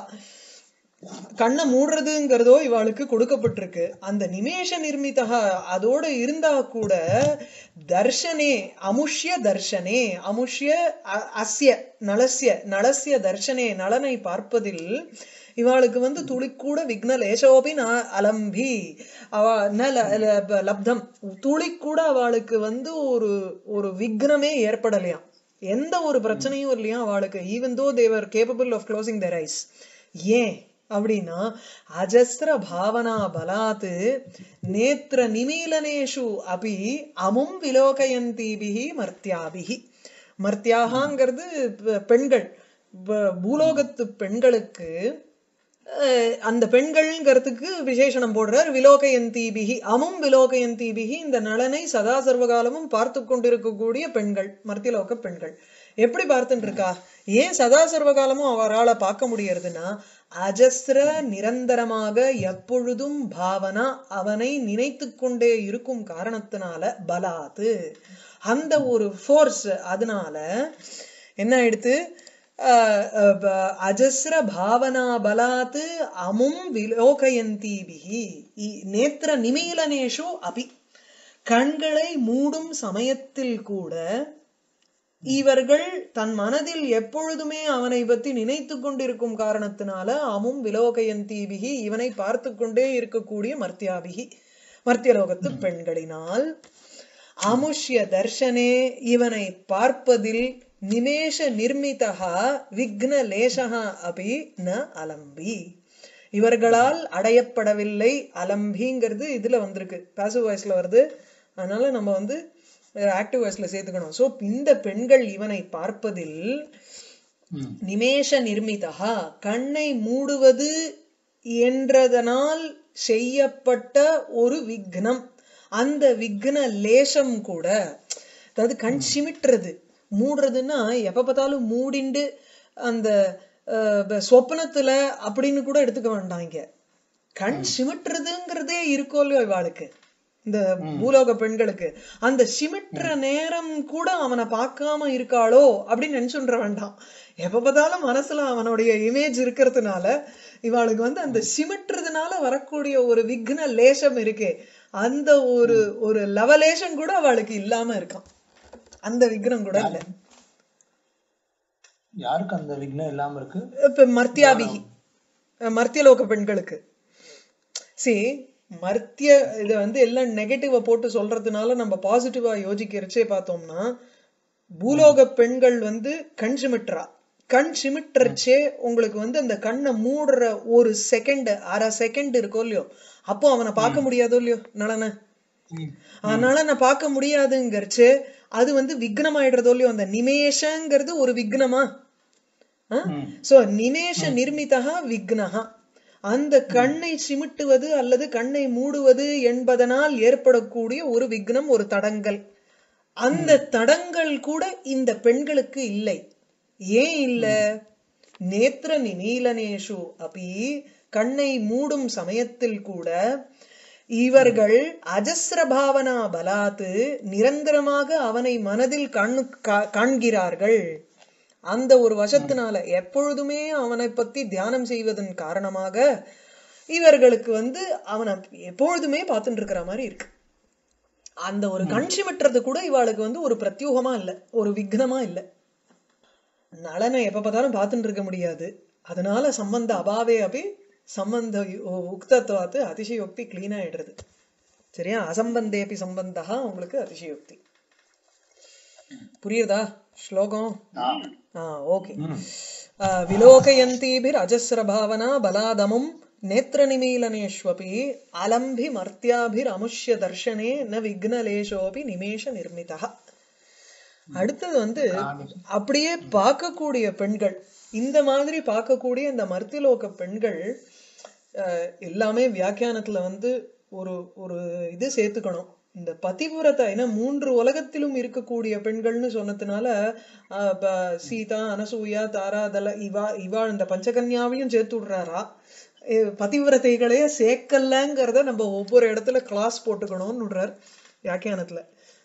கண்ணை மூடுறதுங்கிறதோ இவாளுக்கு கொடுக்கப்பட்டிருக்கு அந்த நிமேஷ நிர்மிதா அதோட இருந்தா கூட தர்ஷனே அமுஷ்ய தர்ஷனே அமுஷ்ய அ- அஸ்ய நலஸ்ய நலஸ்ய தர்ஷனே நலனை பார்ப்பதில் இவாளுக்கு வந்து துளிக்கூட விக்ன லேசோபி ந அலம்பி அவ ந ல- ல- ப- லப்தம் துளிக்கூட அவளுக்கு வந்து ஒரு ஒரு விக்னமே ஏற்படலையாம் எந்த ஒரு பிரச்சனையும் இல்லையா அவளுக்கு even though they are capable of closing their eyes ஏன் அப்படின்னா அஜஸ்ர பாவனா பலாத்து நேத்திர நிமீலனேஷு அபி அமும் விலோகயந்தீபிகி மர்த்தியாபிகி மர்த்தியாகாங்கிறது பெ- பெண்கள் ப- பூலோகத்து பெண்களுக்கு அஹ், அந்த பெண்கள்ங்கிறதுக்கு விசேஷணம் போடுறார் விலோகயந்தீபிகி அமும் விலோகயந்தீபிகி இந்த நலனை சதா சர்வகாலமும் பார்த்து கொண்டிருக்கக்கூடிய பெண்கள் மர்த்தியலோக பெண்கள் எப்படி பார்த்துட்டு இருக்கா ஏன் சதா சர்வகாலமும் அவரால பார்க்க முடியறதுன்னா அஜஸ்ர நிரந்தரமாக எப்பொழுதும் பாவனா அவனை நினைத்து கொண்டே இருக்கும் காரணத்தினால பலாத்து அந்த ஒரு ஃபோர்ஸ் அதனால என்ன ஆயிடுத்து அஹ், அஹ், ப- அஜஸ்ர பாவனா பலாத்து அமும் விலோகயந்தீபிகி இ- நேத்திர நிமீலனேஷு அபி கண்களை மூடும் சமயத்தில் கூட இவர்கள் தன் மனதில் எப்பொழுதுமே அவனை பத்தி நினைத்து கொண்டிருக்கும் காரணத்தினால அமும் விலோகயந்தீபிகி இவனை பார்த்து கொண்டே இருக்கக்கூடிய மர்த்தியாபிகி மர்த்தியலோகத்து பெண்களினால் அமுஷ்ய தர்ஷனே இவனை பார்ப்பதில் நிமேஷ நிர்மிதா விக்ன லேசகா அபி ந அலம்பி இவர்களால் அடையப்படவில்லை அலம்பிங்கிறது இதுல வந்திருக்கு பாசிவ் வாய்ஸ்ல வருது அதனால நம்ம வந்து ஆக்டிவ் வாய்ஸ்ல சேர்த்துக்கணும் சோ இந்த பெண்கள் இவனை பார்ப்பதில் ம். நிமேஷ நிர்மிதா கண்ணை மூடுவது என்றதனால் செய்யப்பட்ட ஒரு விக்னம் அந்த விக்ன லேசம் கூட அதாவது கண் சிமிட்டுறது மூடுறதுன்னா எப்ப பார்த்தாலும் மூடிண்டு அந்த அஹ், ப- சொப்பனத்துல அப்படின்னு கூட எடுத்துக்க வேண்டாம் இங்க கண் சிமிட்டுறதுங்கிறதே இருக்கோ இல்லையோ இவாளுக்கு இந்த பூலோக பெண்களுக்கு அந்த சிமிட்டுற நேரம் கூட அவனை பார்க்காம இருக்காளோ அப்படின்னு நினைச்சுன்ற வேண்டாம் எப்ப பார்த்தாலும் மனசுல அவனுடைய இமேஜ் இருக்கிறதுனால இவாளுக்கு வந்து அந்த சிமிட்டுறதுனால வரக்கூடிய ஒரு விக்ன லேசம் இருக்கே அந்த ஒரு ஒரு லவலேசம் கூட அவளுக்கு இல்லாம இருக்கான் அந்த விக்னம் கூட இல்ல யாருக்கு அந்த விக்னம் இல்லாம இருக்கு இப்ப மர்த்தியாபிகி மர்த்தியலோக பெண்களுக்கு சி மர்த்திய இத வந்து எல்லாம் நெகட்டிவா போட்டு சொல்றதுனால நம்ம பாசிட்டிவா யோசிக்கிறச்சே பார்த்தோம்னா பூலோக பெண்கள் வந்து கண் சிமிட்றா கண் சிமிட்டுறச்சே உங்களுக்கு வந்து அந்த கண்ணை மூடுற ஒரு செகண்ட் அரை செகண்ட் இருக்கோ இல்லையோ அப்போ அவனை பார்க்க முடியாதோ இல்லையோ நலனை ம். அதனால நான் பார்க்க முடியாதுங்கிறச்சு அது வந்து விக்னம் ஆயிடுறதோ இல்லையோ அந்த நிமேஷங்கிறது ஒரு விக்னமா ம். சோ நிமேஷ நிர்மிதா விக்னஹா அந்த கண்ணை சிமிட்டுவது அல்லது கண்ணை மூடுவது என்பதனால் ஏற்படக்கூடிய ஒரு விக்னம் ஒரு தடங்கல் அந்த தடங்கள் கூட இந்த பெண்களுக்கு இல்லை ஏன் இல்ல நேத்திர நிமீலனேஷு அப்படி கண்ணை மூடும் சமயத்தில் கூட இவர்கள் அஜஸ்ர பாவனா பலாத்து நிரந்தரமாக அவனை மனதில் கண் கா- காண்கிறார்கள் அந்த ஒரு வசத்தினால எப்பொழுதுமே அவனை பத்தி தியானம் செய்வதன் காரணமாக இவர்களுக்கு வந்து அவனை எப்பொழுதுமே பார்த்துட்டு இருக்கிற மாதிரி இருக்கு அந்த ஒரு கண் சிமிட்டுறது கூட இவாளுக்கு வந்து ஒரு பிரத்யூகமா இல்ல ஒரு விக்னமா இல்ல நலனை எப்ப பார்த்தாலும் பார்த்துட்டு இருக்க முடியாது அதனால சம்பந்த அபாவே அப்படி சம்பந்த யு- உக்தத்வாத்து அதிசயோக்தி கிளீனா ஆயிடுறது சரியா அசம்பந்தேபி சம்பந்தா உங்களுக்கு அதிசயோக்தி புரியுதா ஸ்லோகம் ஆ ஓகே விலோகயந்தீபிர் அஜஸ்ர பாவனா பலாதமும் நேத்திரநிமீலனேஷ்வபி அலம்பி மர்த்தியாபிர் அமுஷ்ய தர்ஷனே ந விக்னலேஷோபி நிமேஷ நிர்மிதா அடுத்தது வந்து அப்படியே பார்க்கக்கூடிய பெண்கள் இந்த மாதிரி பார்க்கக்கூடிய இந்த மர்த்திலோக பெண்கள் அஹ், எல்லாமே வியாக்கியானத்துல வந்து ஒரு ஒரு இது சேர்த்துக்கணும் இந்த பதிவிரதா ஏன்னா மூன்று உலகத்திலும் இருக்கக்கூடிய பெண்கள்னு சொன்னதுனால அஹ், ப- சீதா அனசூயா தாரா அதெல்லாம் இவா இவா இந்த பஞ்சகன்யாவையும் சேர்த்து விடுறாரா அஹ், பதிவிரதைகளே சேர்க்கலங்கிறத நம்ம ஒவ்வொரு இடத்துல கிளாஸ் போட்டுக்கணும்னு விடுறார் வியாக்கியானத்துல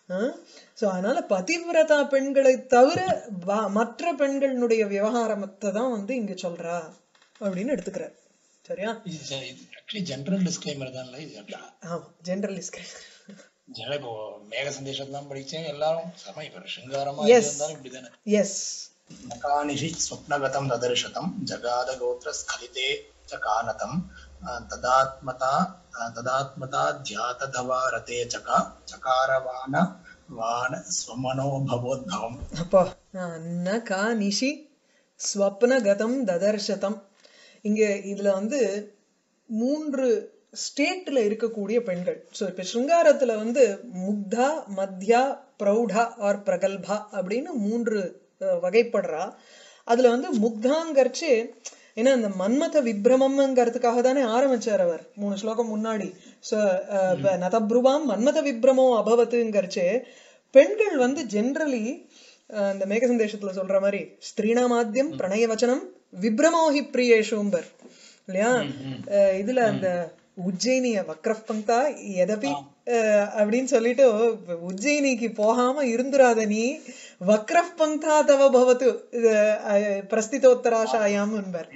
சோ அதனால பதிவிரதா பெண்களை தவிர வ- மற்ற பெண்களுடைய விவகாரத்தை தான் வந்து இங்க சொல்றா அப்படின்னு எடுத்துக்கிறார் சரியா இது ஆக்சுவலி ஜென்ரல் டிஸ்க்ளைமர் தான் இது actually. ஆமா ஜெனரலிஸ்ட் ஜெனரல் இப்போ மேக சந்தேஷம்லாம் படிச்சேன் எல்லாரும் சம இப்ப சிங்காரமா Yes. இருந்தாலும் இப்படிதானே எஸ் नकानिषि स्वप्नगतं ददर्शतं जगादगोत्रस्खलिते च कानतं अ, तदात्मता अ, तदात्मता ध्यातधवा रते चका चकारवान वान स्वमनोभवोद्भवम् அப்பா ந கா நிஷி ஸ்வப்னகதம் ததர்ஷதம் இங்க இதுல வந்து மூன்று ஸ்டேட்ல இருக்கக்கூடிய பெண்கள் சோ இப்ப சிருங்காரத்துல வந்து முக்தா மத்யா பிரௌடா ஆர் பிரகல்பா அப்படின்னு மூன்று அஹ், வகைப்படுறா அதுல வந்து முக்தாங்கரிச்சு ஏன்னா இந்த மன்மத விப்ரமம்ங்கிறதுக்காக தானே ஆரம்பிச்சார் அவர் மூணு ஸ்லோகம் முன்னாடி சோ நதப்ருவாம் மன்மத விப்ரமோ அபவத்துங்கிறச்சு பெண்கள் வந்து ஜென்ரலி இந்த மேக சந்தேஷத்துல சொல்ற மாதிரி ஸ்திரீணாமாத்தியம் பிரணய வச்சனம் விப்ரமோஹி பிரியேஷும்பர் இல்லையா அஹ் இதுல அந்த உஜ்ஜயினிய வக்ரஃப் பங்கா எதபி அஹ் அப்படின்னு சொல்லிட்டு உஜ்ஜயினிக்கு போகாம இருந்துராத நீ வக்ரஃப் பங்கா தவ பவத்து இது, அஹ், பிரஸ்திதோத்தராஷாயாம் என்பர்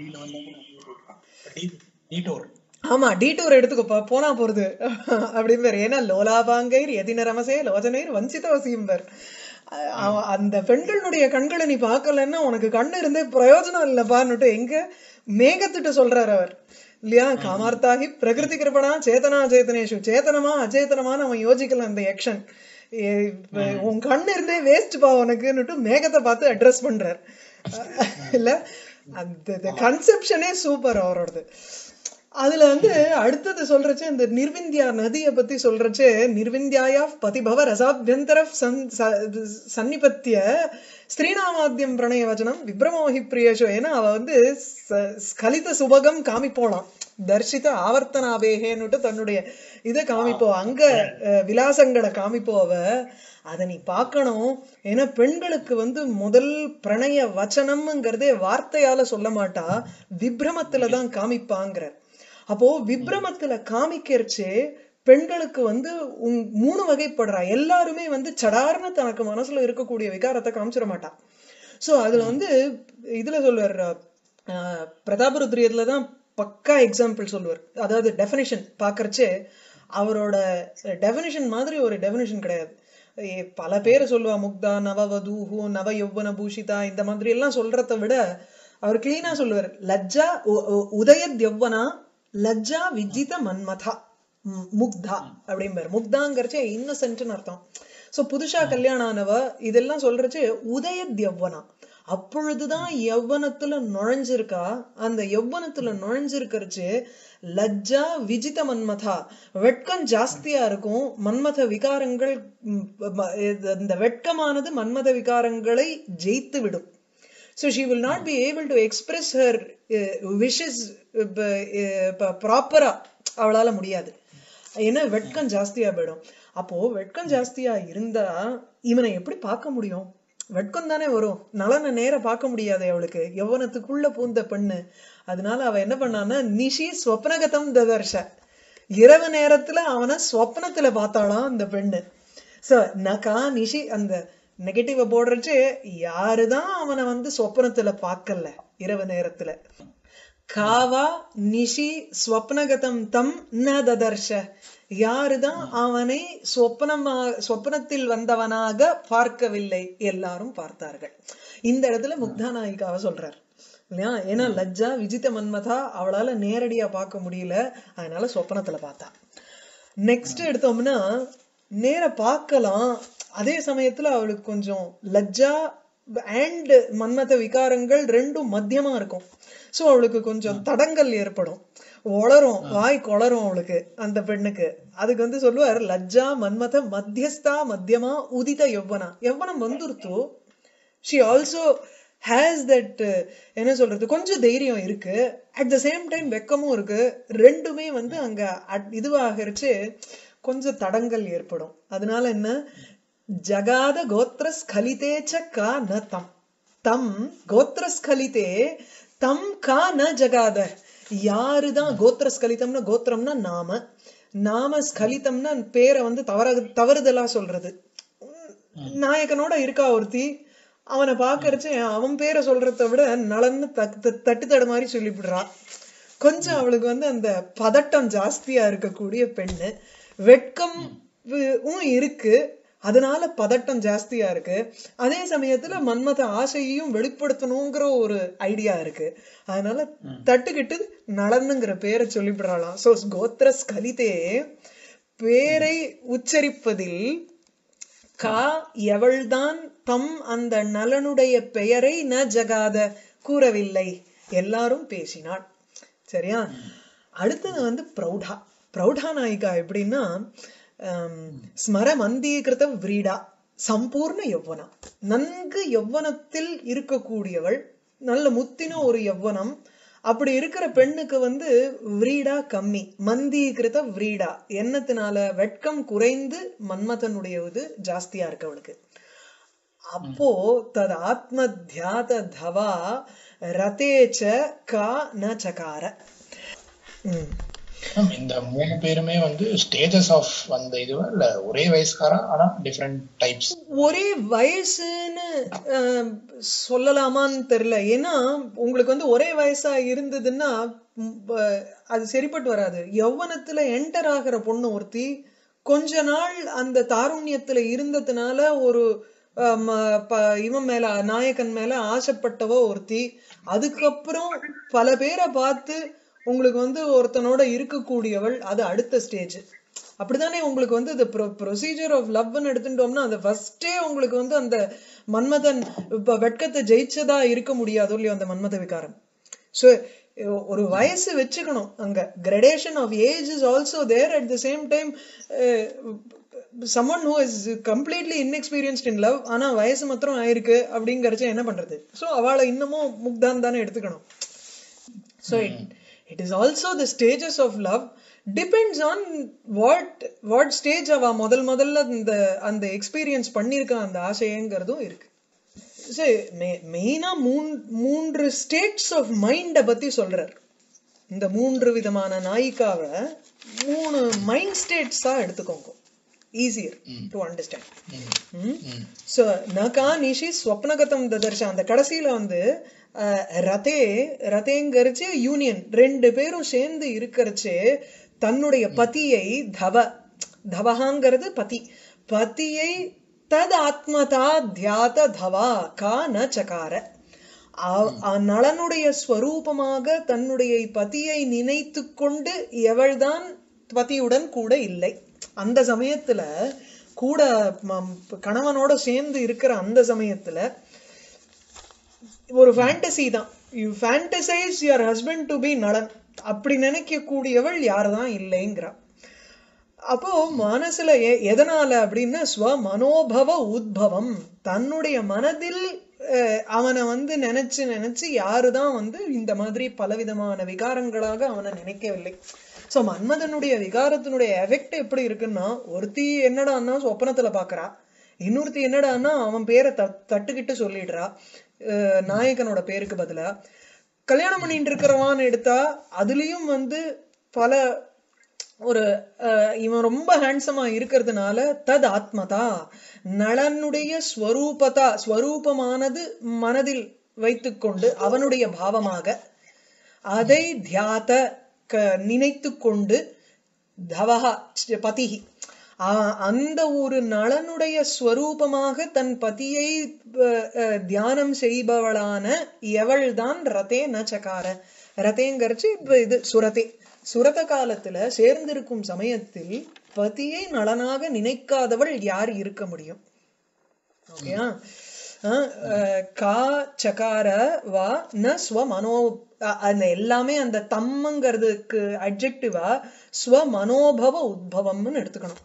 டீட்டோர் ஆமா டீட்டூர் எடுத்துக்கோப்பா போனா போறது அப்படிம்பார் ஏன்னா லோலாபாங்கைர் எதின ரமசே லோஜனைர் வஞ்சிதவசியம்பர் அவ- அந்த பெண்களுடைய கண்களை நீ பார்க்கலன்னா உனக்கு கண்ணு இருந்தே பிரயோஜனம் இல்லப்பான்னுட்டு எங்க மேகத்திட்ட சொல்றாரு அவர் இல்லையா காமார்த்தாகி பிரகிருதி கிருபணா சேதனா சேதனேஷு சேதனமா அச்சேதனமா நம்ம யோசிக்கலாம் இந்த எக்ஷன் உன் கண்ணு இருந்தே வேஸ்ட் பா உனக்குன்னுட்டு மேகத்தை பார்த்து அட்ரஸ் பண்றார் இல்ல அந்த கன்செப்ஷனே சூப்பர் அவரோடது அதுல வந்து அடுத்தது சொல்றச்சு இந்த நிர்விந்தியா நதியை பத்தி சொல்றச்சு நிர்விந்தியாயா பதிபவ ரசாபியந்தர சன்- ச- சன்னிபத்திய ஸ்திரீநாமாத்தியம் பிரணய வச்சனம் விப்ரமோஹி பிரியேஷோ ஏன்னா அவ வந்து ச- ஸ்கலித சுபகம் காமிப்போலாம் தர்ஷித ஆவர்த்தனாபேகேன்னுட்டு தன்னுடைய இதை காமிப்போ அங்க அஹ், விலாசங்களை காமிப்போ அவ அதை நீ பார்க்கணும் ஏன்னா பெண்களுக்கு வந்து முதல் பிரணய வச்சனம்ங்கிறதே வார்த்தையால சொல்ல மாட்டா விப்ரமத்துல தான் காமிப்பாங்கிற அப்போ விப்ரமத்துல காமிக்கிறச்சே பெண்களுக்கு வந்து உம் மூணு வகைப்படுறா எல்லாருமே வந்து சடார்னு தனக்கு மனசுல இருக்கக்கூடிய விகாரத்தை காமிச்சிட மாட்டா சோ அதுல வந்து இதுல சொல்லுவார் அஹ், பிரதாபருத்ரியத்துல தான் பக்கா எக்ஸாம்பிள் சொல்லுவார் அதாவது டெஃபினிஷன் பாக்கறச்சே அவரோட டெஃபினிஷன் மாதிரி ஒரு டெஃபினிஷன் கிடையாது ஏ, பல பேர் சொல்லுவா முக்தா நவவதூஹு நவ யௌவன பூஷிதா இந்த மாதிரி எல்லாம் சொல்றதை விட அவர் கிளீனா சொல்லுவார் லஜ்ஜா உ- உ- உதயத் யௌவனா லஜ்ஜா விஜித மன்மதா ம், முக்தா அப்படிம்பார் முக்தாங்கிறச்சே இன்னசென்ட்னு அர்த்தம் சோ புதுசா கல்யாணம் ஆனவ இதெல்லாம் சொல்றச்சு உதயத் யௌவனா அப்பொழுதுதான் யௌவனத்துல நுழைஞ்சிருக்கா அந்த யௌவனத்துல நுழைஞ்சிருக்கிறச்சு லஜ்ஜா விஜித மன்மதா வெட்கம் ஜாஸ்தியா இருக்கும் மன்மத விகாரங்கள் ம், ம- இது- இந்த வெட்கமானது மன்மத விகாரங்களை ஜெயித்து விடும் so she will not be able to express her wishes ப்ராப்பரா அவளால முடியாது ஏன்னா வெட்கம் ஜாஸ்தியா போயிடும் அப்போ வெட்கம் ஜாஸ்தியா இருந்தா இவனை எப்படி பார்க்க முடியும் வெட்கம் தானே வரும் நலனை நேர பார்க்க முடியாது அவளுக்கு யௌவனத்துக்குள்ள பூந்த பெண்ணு அதனால அவ என்ன பண்ணான்னா நிஷி ஸ்வப்னகதம் ததர்ஷ இரவு நேரத்துல அவனை ஸ்வப்னத்துல பார்த்தாளாம் அந்த பெண்ணு சோ நகா நிஷி அந்த நெகட்டிவ போடுறச்சு யாருதான் அவனை வந்து சொப்பனத்துல பார்க்கல இரவு நேரத்துல காவா நிஷி ஸ்வப்னகதம் தம் ந ததர்ஷ யாருதான் அவனை சொப்பனமா சொப்பனத்தில் வந்தவனாக பார்க்கவில்லை எல்லாரும் பார்த்தார்கள் இந்த இடத்துல முக்தா நாயிகாவை சொல்றார் இல்லையா ஏன்னா லஜ்ஜா விஜித மன்மதா அவளால நேரடியா பார்க்க முடியல அதனால சொப்பனத்துல பார்த்தா நெக்ஸ்ட் எடுத்தோம்னா நேர பார்க்கலாம் அதே சமயத்துல அவளுக்கு கொஞ்சம் லஜ்ஜா அண்ட் மன்மத விகாரங்கள் ரெண்டும் மத்தியமா இருக்கும் சோ அவளுக்கு கொஞ்சம் தடங்கல் ஏற்படும் உளரும் வாய் கொளரும் அவளுக்கு அந்த பெண்ணுக்கு அதுக்கு வந்து சொல்லுவார் லஜ்ஜா மன்மத மத்தியஸ்தா மத்தியமா உதித யௌவனா யௌவனம் வந்துருத்தோ ஷி ஆல்சோ ஹேஸ் தட் என்ன சொல்றது கொஞ்சம் தைரியம் இருக்கு அட் த சேம் டைம் வெக்கமும் இருக்கு ரெண்டுமே வந்து அங்க அட்- இதுவாகிறச்சு கொஞ்சம் தடங்கல் ஏற்படும் அதனால என்ன ஜகாத கோத்திரஸ்கலிதே ச கா ந தம் தம் கோத்திரஸ்கலிதே தம் கா ந ஜகாத யாருதான் கோத்திரஸ்கலிதம்னா கோத்திரம்னா நாம நாம ஸ்கலிதம்னா பேரை வந்து தவற தவறுதலா சொல்றது நாயகனோட இருக்கா ஒருத்தி அவனை பாக்கறச்சு அவன் பேரை சொல்றதை விட நலன்னு தட்டு தட்டு தடு மாதிரி சொல்லிவிடுறா கொஞ்சம் அவளுக்கு வந்து அந்த பதட்டம் ஜாஸ்தியா இருக்கக்கூடிய பெண்ணு வெட்கம் வு- உம் இருக்கு அதனால பதட்டம் ஜாஸ்தியா இருக்கு அதே சமயத்துல மன்மத ஆசையையும் வெளிப்படுத்தணுங்கிற ஒரு ஐடியா இருக்கு அதனால தட்டுக்கிட்டு நலனுங்கிற பேரை சொல்லிவிடுறாளாம் சோ கோத்திர ஸ்கலிதே பேரை உச்சரிப்பதில் கா எவள்தான் தம் அந்த நலனுடைய பெயரை ந ஜகாத கூறவில்லை எல்லாரும் பேசினாள் சரியா அடுத்தது வந்து பிரௌடா பிரௌடா நாயிகா எப்படின்னா ஆம், ஸ்மர மந்தீகிருத விரீடா சம்பூர்ண யௌவனம் நன்கு யௌவனத்தில் இருக்கக்கூடியவள் நல்ல முத்தின ஒரு யௌவனம் அப்படி இருக்கிற பெண்ணுக்கு வந்து விரீடா கம்மி மந்தீகிருத விரீடா என்னத்தினால வெட்கம் குறைந்து மன்மதனுடைய இது ஜாஸ்தியா இருக்கு அவளுக்கு அப்போ தது ஆத்ம தியாத தவா ரதேச்ச கா ந சகார ம். மேம், இந்த மூணு பேருமே வந்து ஸ்டேஜஸ் ஆஃப் அந்த இதுவா இல்ல ஒரே வயசுக்காரா ஆனா டிஃப்ரெண்ட் டைப்ஸ் ஒரே வயசுன்னு ஆஹ், சொல்லலாமான்னு தெரியல ஏன்னா உங்களுக்கு வந்து ஒரே வயசா இருந்ததுன்னா ம், ப- அது சரிப்பட்டு வராது யௌவனத்துல என்டர் ஆகிற பொண்ணு ஒருத்தி கொஞ்ச நாள் அந்த தாருண்யத்துல இருந்ததுனால ஒரு ஆஹ், ம- ப- இவன் மேல நாயகன் மேல ஆசைப்பட்டவ ஒருத்தி அதுக்கப்புறம் பல பேரை பார்த்து உங்களுக்கு வந்து ஒருத்தனோட இருக்கக்கூடியவள் அது அடுத்த ஸ்டேஜ் அப்படிதானே உங்களுக்கு வந்து இந்த ப்ரொசீஜர் ஆஃப் லவ்னு எடுத்துட்டோம்னா அந்த ஃபர்ஸ்டே உங்களுக்கு வந்து அந்த மன்மதன் இப்ப வெட்கத்தை ஜெயிச்சதா இருக்க முடியாது இல்லையோ அந்த மன்மத விகாரம் ஸோ ஒரு வயசு வச்சுக்கணும் அங்க gradation of age is also there at the same time someone who is completely inexperienced in love ஆனா வயசு மாத்திரம் ஆயிருக்கு அப்படிங்கறச்ச என்ன பண்றது ஸோ அவளை இன்னமும் முக்தான் தானே எடுத்துக்கணும் so it, it is also the stages of love depends on what what stage அவ முதல் முதல்ல அந்த அந்த எக்ஸ்பீரியன்ஸ் பண்ணியிருக்கா அந்த ஆசைங்கிறதும் இருக்கு சரி மெயினா மூன் மூன்று ஸ்டேட்ஸ் ஆஃப் மைண்டை பத்தி சொல்றார் இந்த மூன்று விதமான நாயிக்காவை மூணு மைண்ட் ஸ்டேட்ஸா எடுத்துக்கோங்க ஈஸியர் டு அண்டர்ஸ்டாண்ட் ஸோ நகா நிஷி ஸ்வப்னகதம் ததர்ஷ அந்த கடைசியில வந்து அஹ், ரதே ரதேங்கரிச்சு யூனியன் ரெண்டு பேரும் சேர்ந்து இருக்கறச்சு தன்னுடைய பதியை தவ தவஹாங்கிறது பதி பதியை தத் ஆத்மதா தியாத தவா கா ந சகார அவ- அ- நளனுடைய ஸ்வரூபமாக தன்னுடைய பதியை நினைத்து கொண்டு எவள்தான் பதியுடன் கூட இல்லை அந்த சமயத்துல கூட ம- கணவனோட சேர்ந்து இருக்கிற அந்த சமயத்துல ஒரு ஃபேண்டசி தான் you fantasise your husband to be நலன் அப்படி நினைக்கக்கூடியவள் யார்தான் இல்லைங்கிறா அப்போ மனசுல எ- எதனால அப்படின்னா ஸ்வ மனோபவ உத்பவம் தன்னுடைய மனதில் அஹ், அவனை வந்து நினைச்சு நினைச்சு யாருதான் வந்து இந்த மாதிரி பலவிதமான விகாரங்களாக அவனை நினைக்கவில்லை சோ மன்மதனுடைய விகாரத்தினுடைய எஃபெக்ட் எப்படி இருக்குன்னா ஒருத்தி என்னடான்னா சொப்பனத்துல பாக்குறா இன்னொருத்தி என்னடான்னா அவன் பேரை தட் தட்டுக்கிட்டு சொல்லிடுறா அஹ், நாயகனோட பேருக்கு பதிலா கல்யாணம் பண்ணிட்டு இருக்கிறவான்னு எடுத்தா அதுலயும் வந்து பல ஒரு அஹ், இவன் ரொம்ப ஹேண்ட்ஸமா இருக்கிறதுனால தத் ஆத்மதா நளனுடைய ஸ்வரூபதா ஸ்வரூபமானது மனதில் வைத்துக்கொண்டு அவனுடைய பாவமாக அதை தியாத க- நினைத்துக் கொண்டு தவஹா ச்- பதிஹி ஆ- அந்த ஒரு நளனுடைய ஸ்வரூபமாக தன் பதியை அஹ், அஹ், தியானம் செய்பவளான எவள்தான் ரதே ந சகார ரதேங்கரிச்சு இப்ப இது சுரதே சுரத காலத்துல சேர்ந்திருக்கும் சமயத்தில் பதியை நளனாக நினைக்காதவள் யார் இருக்க முடியும் ஓகேயா அஹ், அஹ், கா சகார வா ந ஸ்வமனோ அ- அந்த எல்லாமே அந்த தம்மங்கிறதுக்கு அட்ஜெக்டிவா ஸ்வமனோபவ உத்பவம்னு எடுத்துக்கணும்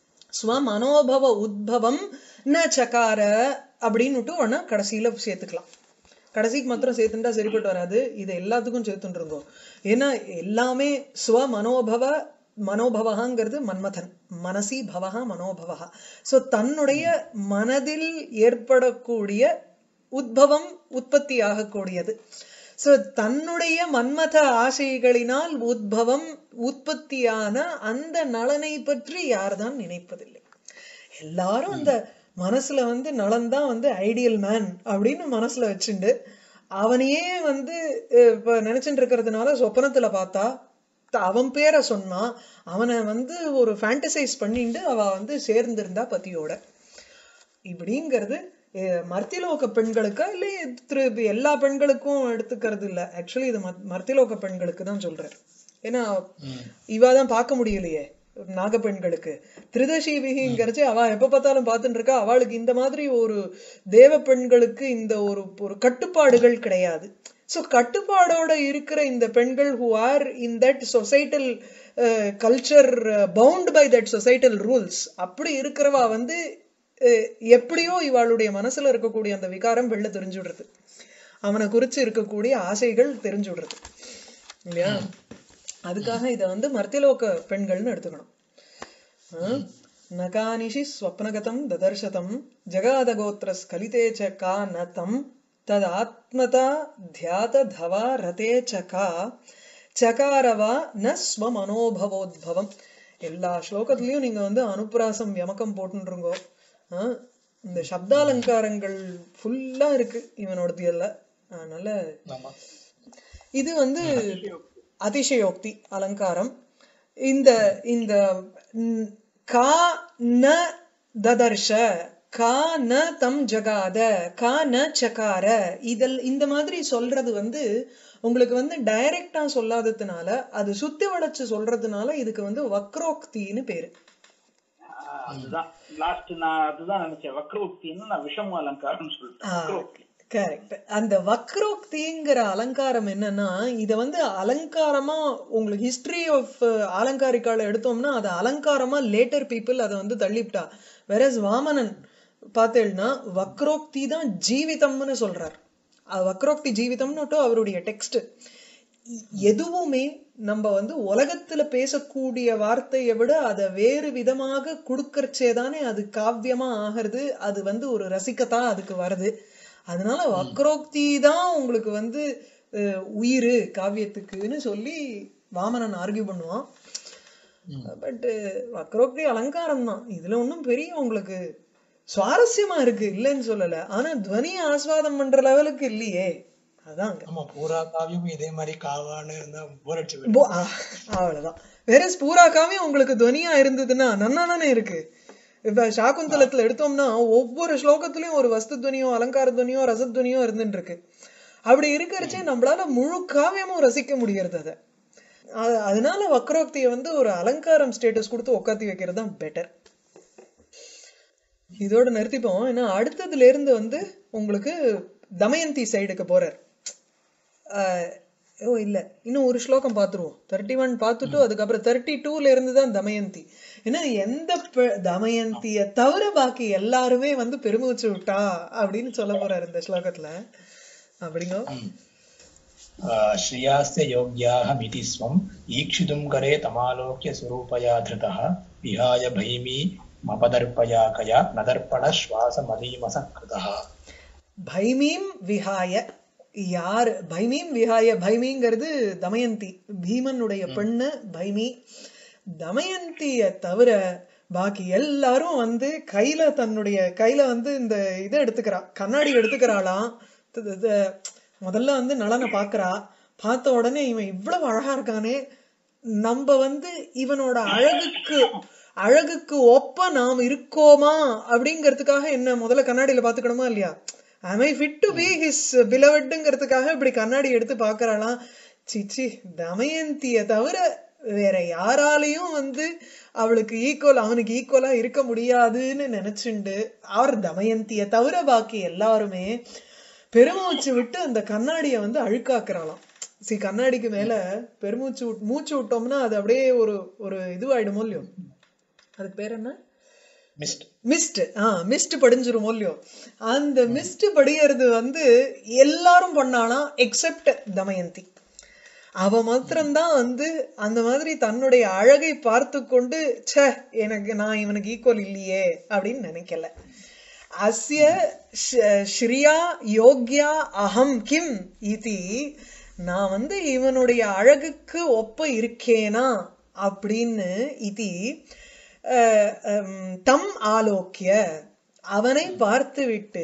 ஸ்வமனோபவ உத்பவம் ந சகார அப்படின்னுட்டு ஒன்னா கடைசியில சேர்த்துக்கலாம் கடைசிக்கு மாத்திரம் சேர்த்துட்டா சரிப்பட்டு வராது இது எல்லாத்துக்கும் சேர்த்துட்டு இருந்தோம் ஏன்னா எல்லாமே ஸ்வமனோபவ மனோபவகாங்கிறது மன்மதன் மனசி பவஹா மனோபவஹா சோ தன்னுடைய மனதில் ஏற்படக்கூடிய உத்பவம் உற்பத்தி ஆகக்கூடியது சோ தன்னுடைய மன்மத ஆசைகளினால் உத்பவம் உற்பத்தியான அந்த நலனை பற்றி யார்தான் நினைப்பதில்லை எல்லாரும் அந்த மனசுல வந்து நலன் தான் வந்து ஐடியல் மேன் அப்படின்னு மனசுல வச்சுண்டு அவனையே வந்து அஹ், இப்ப நினைச்சுட்டு இருக்கிறதுனால சொப்பனத்துல பார்த்தா த- அவன் பேரை சொன்னா அவனை வந்து ஒரு ஃபேண்டசைஸ் பண்ணிட்டு அவ வந்து சேர்ந்திருந்தா பத்தியோட இப்படிங்கிறது அஹ், மர்த்திலோக பெண்களுக்கா இல்லை திரு எல்லா பெண்களுக்கும் எடுத்துக்கிறது இல்ல ஆக்சுவலி இது மத்- மர்த்திலோக பெண்களுக்கு தான் சொல்றேன் ஏன்னா இவாதான் பார்க்க முடியலையே நாக பெண்களுக்கு திருதசி விகிங்கிறச்சு அவ எப்ப பார்த்தாலும் பார்த்துட்டு இருக்கா அவளுக்கு இந்த மாதிரி ஒரு தேவ பெண்களுக்கு இந்த ஒரு ஒரு கட்டுப்பாடுகள் கிடையாது சோ கட்டுப்பாடோட இருக்கிற இந்த பெண்கள் who are in that societal culture bound by that societal rules அப்படி இருக்கிறவா வந்து அஹ், எப்படியோ இவாளுடைய மனசுல இருக்கக்கூடிய அந்த விகாரம் வெளில தெரிஞ்சுடுறது அவனை குறிச்சு இருக்கக்கூடிய ஆசைகள் தெரிஞ்சுடுறது இல்லையா அதுக்காக இத வந்து மர்த்திலோக பெண்கள்னு எடுத்துக்கணும் ஆ? நகானிஷி ஸ்வப்னகதம் ததர்சதம் ஜகாதகோத்திர ஸ்கலிதே ச கா நதம் தத் ஆத்மதா தியாத தவா ரதே ச கா சகாரவா ந ஸ்வமனோபவோத்பவம் எல்லா ஸ்லோகத்திலயும் நீங்க வந்து அனுப்புராசம் யமக்கம் போட்டுருங்கோ ஆ? இந்த சப்தாலங்காரங்கள் ஃபுல்லா இருக்கு இவனோடதுல அதனால ஆமா இது வந்து அதிசயோக்தி அலங்காரம் இந்த இந்த ம், கா ந ததர்ஷ கா ந தம் ஜகாத கா ந சகார இதல் இந்த மாதிரி சொல்றது வந்து உங்களுக்கு வந்து டைரக்டா சொல்லாததுனால அது சுத்தி வளைச்சு சொல்றதுனால இதுக்கு வந்து வக்ரோக்தின்னு பேரு ஆஹ் அதுதான் லாஸ்ட் நான் அதுதான் நினைச்சேன் வக்ரோக்தின்னு நான் விஷம அலங்காரம் சொல்லிட்டேன் வக்ரோக்தி கரெக்ட் அந்த வக்ரோக்திங்கிற அலங்காரம் என்னன்னா இத வந்து அலங்காரமா உங்களுக்கு ஹிஸ்டரி ஆஃப் அலங்காரிக்கால எடுத்தோம்னா அது அலங்காரமா லேட்டர் பீப்புள் அதை வந்து தள்ளிவிட்டா வெரஸ் வாமனன் பார்த்தேன்னா வக்ரோக்தி தான் ஜீவிதம்னு சொல்றார் அது வக்ரோக்தி ஜீவிதம்னுட்டு அவருடைய டெக்ஸ்ட் எதுவுமே நம்ம வந்து உலகத்துல பேசக்கூடிய வார்த்தையை விட அதை வேறு விதமாக கொடுக்கறச்சேதானே அது காவியமா ஆகிறது அது வந்து ஒரு ரசிக்கத்தான் அதுக்கு வருது அதனால வக்ரோக்தி தான் உங்களுக்கு வந்து அஹ், உயிரு காவியத்துக்குன்னு சொல்லி வாமனன் ஆர்கியூ பண்ணுவான் பட் வக்ரோக்தி அலங்காரம் தான் இதுல ஒண்ணும் பெரிய உங்களுக்கு சுவாரஸ்யமா இருக்கு இல்லைன்னு சொல்லல ஆனா துவனியை ஆஸ்வாதம் பண்ற லெவலுக்கு இல்லையே அதாங்க ஆமா பூரா காவியம் இதே மாதிரி காவான்னு இருந்தா போர் அடிச்சு போயிடும். போ- ஆ, அவ்வளவுதான் வேற பூராக்காவே உங்களுக்கு துவனியா இருந்ததுன்னா நன்னா தானே இருக்கு இப்ப சாகுந்தலத்துல எடுத்தோம்னா ஒவ்வொரு ஸ்லோகத்திலயும் ஒரு வஸ்து துவனியோ அலங்கார துவனியோ ரசத்துவனியோ இருந்துட்டு இருக்கு அப்படி இருக்கிறச்சே நம்மளால முழு காவியமும் ரசிக்க முடியறது அத அ- அதனால வக்ரோக்தியை வந்து ஒரு அலங்காரம் ஸ்டேட்டஸ் கொடுத்து உட்காத்தி வைக்கிறது தான் பெட்டர் இதோட நிறுத்திப்போம் ஏன்னா அடுத்ததுல இருந்து வந்து உங்களுக்கு தமயந்தி சைடுக்கு போறார் ஆஹ் ஓ இல்ல இன்னும் ஒரு ஸ்லோகம் பார்த்துருவோம் தேர்ட்டி ஒன் பார்த்துட்டு அதுக்கப்புறம் தேர்ட்டி டூல இருந்து தான் தமயந்தி ஏன்னா எந்த பெ- தமயந்திய தவிர பாக்கி எல்லாருமே வந்து பெருமூச்சு விட்டா அப்படின்னு சொல்ல போறாரு இந்த ஸ்லோகத்துல அப்படிங்க श्रियास्य योग्याहमिति स्वम् ईक्षितुं करे तमालोक्य स्वरूपया धृतः विहाय भैमी मपदर्पया कया न दर्पणश्वासमदीमसः कृतः பைமீம் விஹாய யார் பைமீம் விஹாய பைமிங்கிறது தமயந்தி பீமனுடைய பெண்ணு பைமி தமயந்திய தவிர பாக்கி எல்லாரும் வந்து கையில தன்னுடைய கையில வந்து இந்த இதை எடுத்துக்கிறா கண்ணாடி எடுத்துக்கிறாளாம் த- த- த- முதல்ல வந்து நலனை பாக்குறா பார்த்த உடனே இவன் இவ்வளவு அழகா இருக்கானே நம்ம வந்து இவனோட அழகுக்கு அழகுக்கு ஒப்ப நாம் இருக்கோமா அப்படிங்கிறதுக்காக என்ன முதல்ல கண்ணாடியில பாத்துக்கணுமா இல்லையா am i fit to be his belovedங்கிறதுக்காக இப்படி கண்ணாடி எடுத்து பாக்குறாளாம் சிச்சி தமயந்திய தவிர வேற யாராலையும் வந்து அவளுக்கு ஈக்குவல் அவனுக்கு ஈக்குவலா இருக்க முடியாதுன்னு நினைச்சுண்டு அவர் தமயந்திய தவிர பாக்கி எல்லாருமே பெருமூச்சு விட்டு அந்த கண்ணாடியை வந்து அழுக்காக்குறாளாம் சி கண்ணாடிக்கு மேல பெருமூச்சு விட்- மூச்சு விட்டோம்னா அது அப்படியே ஒரு ஒரு இதுவாயிடுமோ இல்லையோ அதுக்கு பேர் என்ன मिस्ट् மிஸ்ட் ஆ மிஸ்ட் படிஞ்சிருமோ இல்லையோ அந்த மிஸ்ட் படிக்கிறது வந்து எல்லாரும் பண்ணாலாம் எக்ஸெப்ட் தமயந்தி அவ மாத்திரம்தான் வந்து அந்த மாதிரி தன்னுடைய அழகை பார்த்து கொண்டு ச்சே எனக்கு நான் இவனுக்கு ஈக்குவல் இல்லையே அப்படின்னு நினைக்கல அஸ்ய ஷ- ஸ்ரீயா யோக்யா அகம் கிம் இதி நான் வந்து இவனுடைய அழகுக்கு ஒப்ப இருக்கேனா அப்படின்னு இதி அஹ், ஹம், தம் ஆலோக்கிய அவனை பார்த்துவிட்டு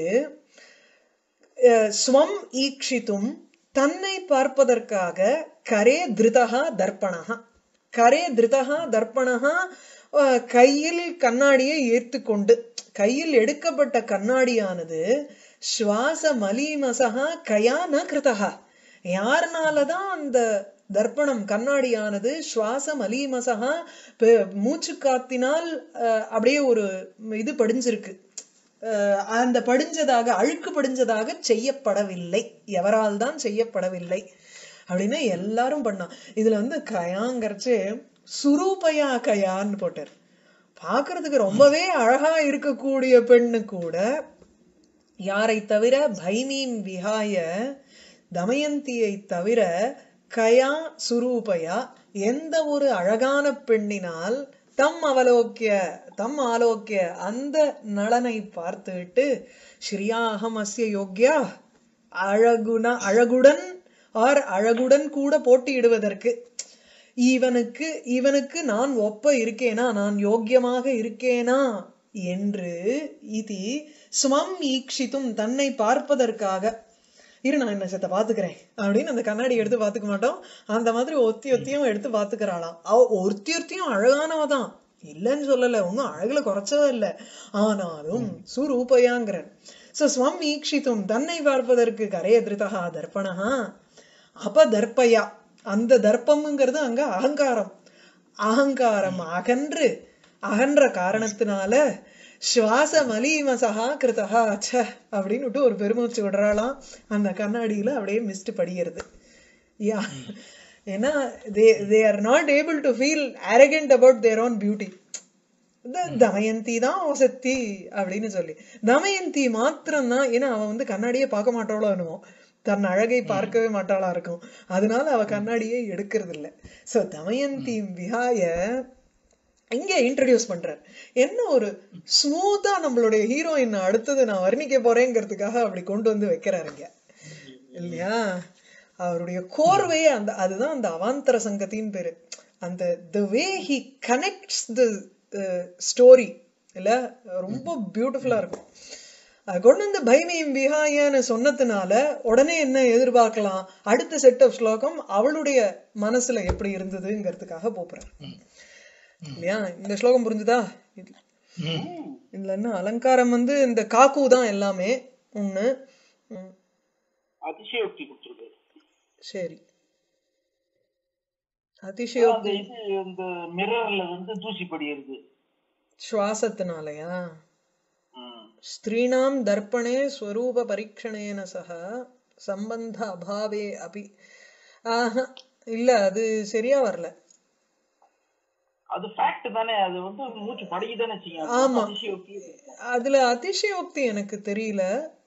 அஹ், ஸ்வம் ஈக்ஷித்தும் தன்னை பார்ப்பதற்காக கரே திருதகா தர்ப்பணகா கரே திருதகா தர்ப்பணகா அஹ், கையில் கண்ணாடியை ஏத்துக்கொண்டு கையில் எடுக்கப்பட்ட கண்ணாடியானது சுவாச மலீமசகா கயா ந கிருதகா யாருனாலதான் அந்த தர்ப்பணம் கண்ணாடியானது சுவாச மலீமசகா பெ- மூச்சு காத்தினால் அஹ், அப்படியே ஒரு இது படிஞ்சிருக்கு அஹ் அந்த படிஞ்சதாக அழுக்கு படிஞ்சதாக செய்யப்படவில்லை எவரால் தான் செய்யப்படவில்லை அப்படின்னா எல்லாரும் பண்ணா இதுல வந்து கயாங்கிறச்சு சுரூபயா கயான்னு போட்டார் பார்க்கிறதுக்கு ரொம்பவே அழகா இருக்கக்கூடிய பெண்ணு கூட யாரை தவிர பைமீம் விஹாய தமயந்தியை தவிர கயா சுரூபயா எந்த ஒரு அழகான பெண்ணினால் தம் அவலோக்கிய தம் ஆலோக்கிய அந்த நலனை பார்த்துவிட்டு ஸ்ரீயாகம் அஸ்ய யோக்யா அழகுன அழகுடன் ஆர் அழகுடன் கூட போட்டியிடுவதற்கு இவனுக்கு இவனுக்கு நான் ஒப்ப இருக்கேனா நான் யோக்கியமாக இருக்கேனா என்று இது ஸ்வம் ஈக்ஷித்தும் தன்னை பார்ப்பதற்காக இரு நான் என்ன செத்த பாத்துக்கிறேன் அப்படின்னு அந்த கண்ணாடி எடுத்து பாத்துக்க மாட்டோம் அந்த மாதிரி ஒத்தி ஒத்தியும் எடுத்து பாத்துக்கிறாளாம் அவ ஒருத்தி ஒருத்தியும் அழகானவ தான் இல்லைன்னு சொல்லல ஒன்னும் அழகுல குறைச்சவ இல்ல ஆனாலும் சுரூபயாங்கிறார் சோ ஸ்வம் ஈக்ஷித்தும் தன்னை பார்ப்பதற்கு கரைய திருதகா தர்ப்பணஹா அபதர்ப்பயா அந்த தர்ப்பம்ங்கிறது அங்க அகங்காரம் அகங்காரம் அகன்று அகன்ற காரணத்தினால சுவாச மலீமசகா கிருதகா ச்ச அப்படின்னுட்டு ஒரு பெருமூச்சு விடுறாளாம் அந்த கண்ணாடியில அப்படியே மிஸ்ட் படிகிறது யா ஏன்னா they they are not able to feel arrogant about their own beauty Damayanti தான் ஒசத்தி அப்படின்னு சொல்லி தமயந்தி மாத்திரம்தான் ஏன்னா அவன் வந்து கண்ணாடியே பார்க்க மாட்டாளோ என்னமோ தன் அழகை பார்க்கவே மாட்டாளா இருக்கும் அதனால அவ கண்ணாடியே எடுக்கிறது இல்ல சோ தமயந்தி விஹாய இங்க இன்ட்ரடியூஸ் பண்றார் என்ன ஒரு ஸ்மூத்தா நம்மளுடைய ஹீரோயின் அடுத்தது நான் வர்ணிக்க போறேங்கிறதுக்காக அப்படி கொண்டு வந்து வைக்கிறாருங்க இல்லையா அவருடைய கோர்வையே அந்த அதுதான் அந்த அவாந்தர சங்கத்தின் பேரு அந்த the way he connects the story இல்ல ரொம்ப பியூட்டிஃபுல்லா இருக்கும் அது கொண்டு வந்து பைமியும் விஹாயன்னு சொன்னதுனால உடனே என்ன எதிர்பார்க்கலாம் அடுத்த செட் ஆஃப் ஸ்லோகம் அவளுடைய மனசுல எப்படி இருந்ததுங்கிறதுக்காக போப்புறார் இல்லையா இந்த ஸ்லோகம் புரிஞ்சுதா இது- இதுல என்ன அலங்காரம் வந்து இந்த காக்கு தான் எல்லாமே ஒண்ணு ம், அதிசயோக்தி கொடுத்துருக்காரு சரி அதிசயோக்தி அந்த இது இந்த மிரர்ல வந்து தூசி படியிருக்கு சுவாசத்தினாலயா ம். ஸ்திரீணாம் தர்ப்பணே ஸ்வரூப பரீட்சணேன சக சம்பந்த அபாவே அபி ஆஹா, இல்ல அது சரியா வரல அது ஃபேக்ட் தானே அது வந்து மூச்சு படுகிதானே வச்சுக்கோங்க ஆமா. அதிசயோக்தி இருக்கும். அதுல அதிசயோக்தி எனக்கு தெரியல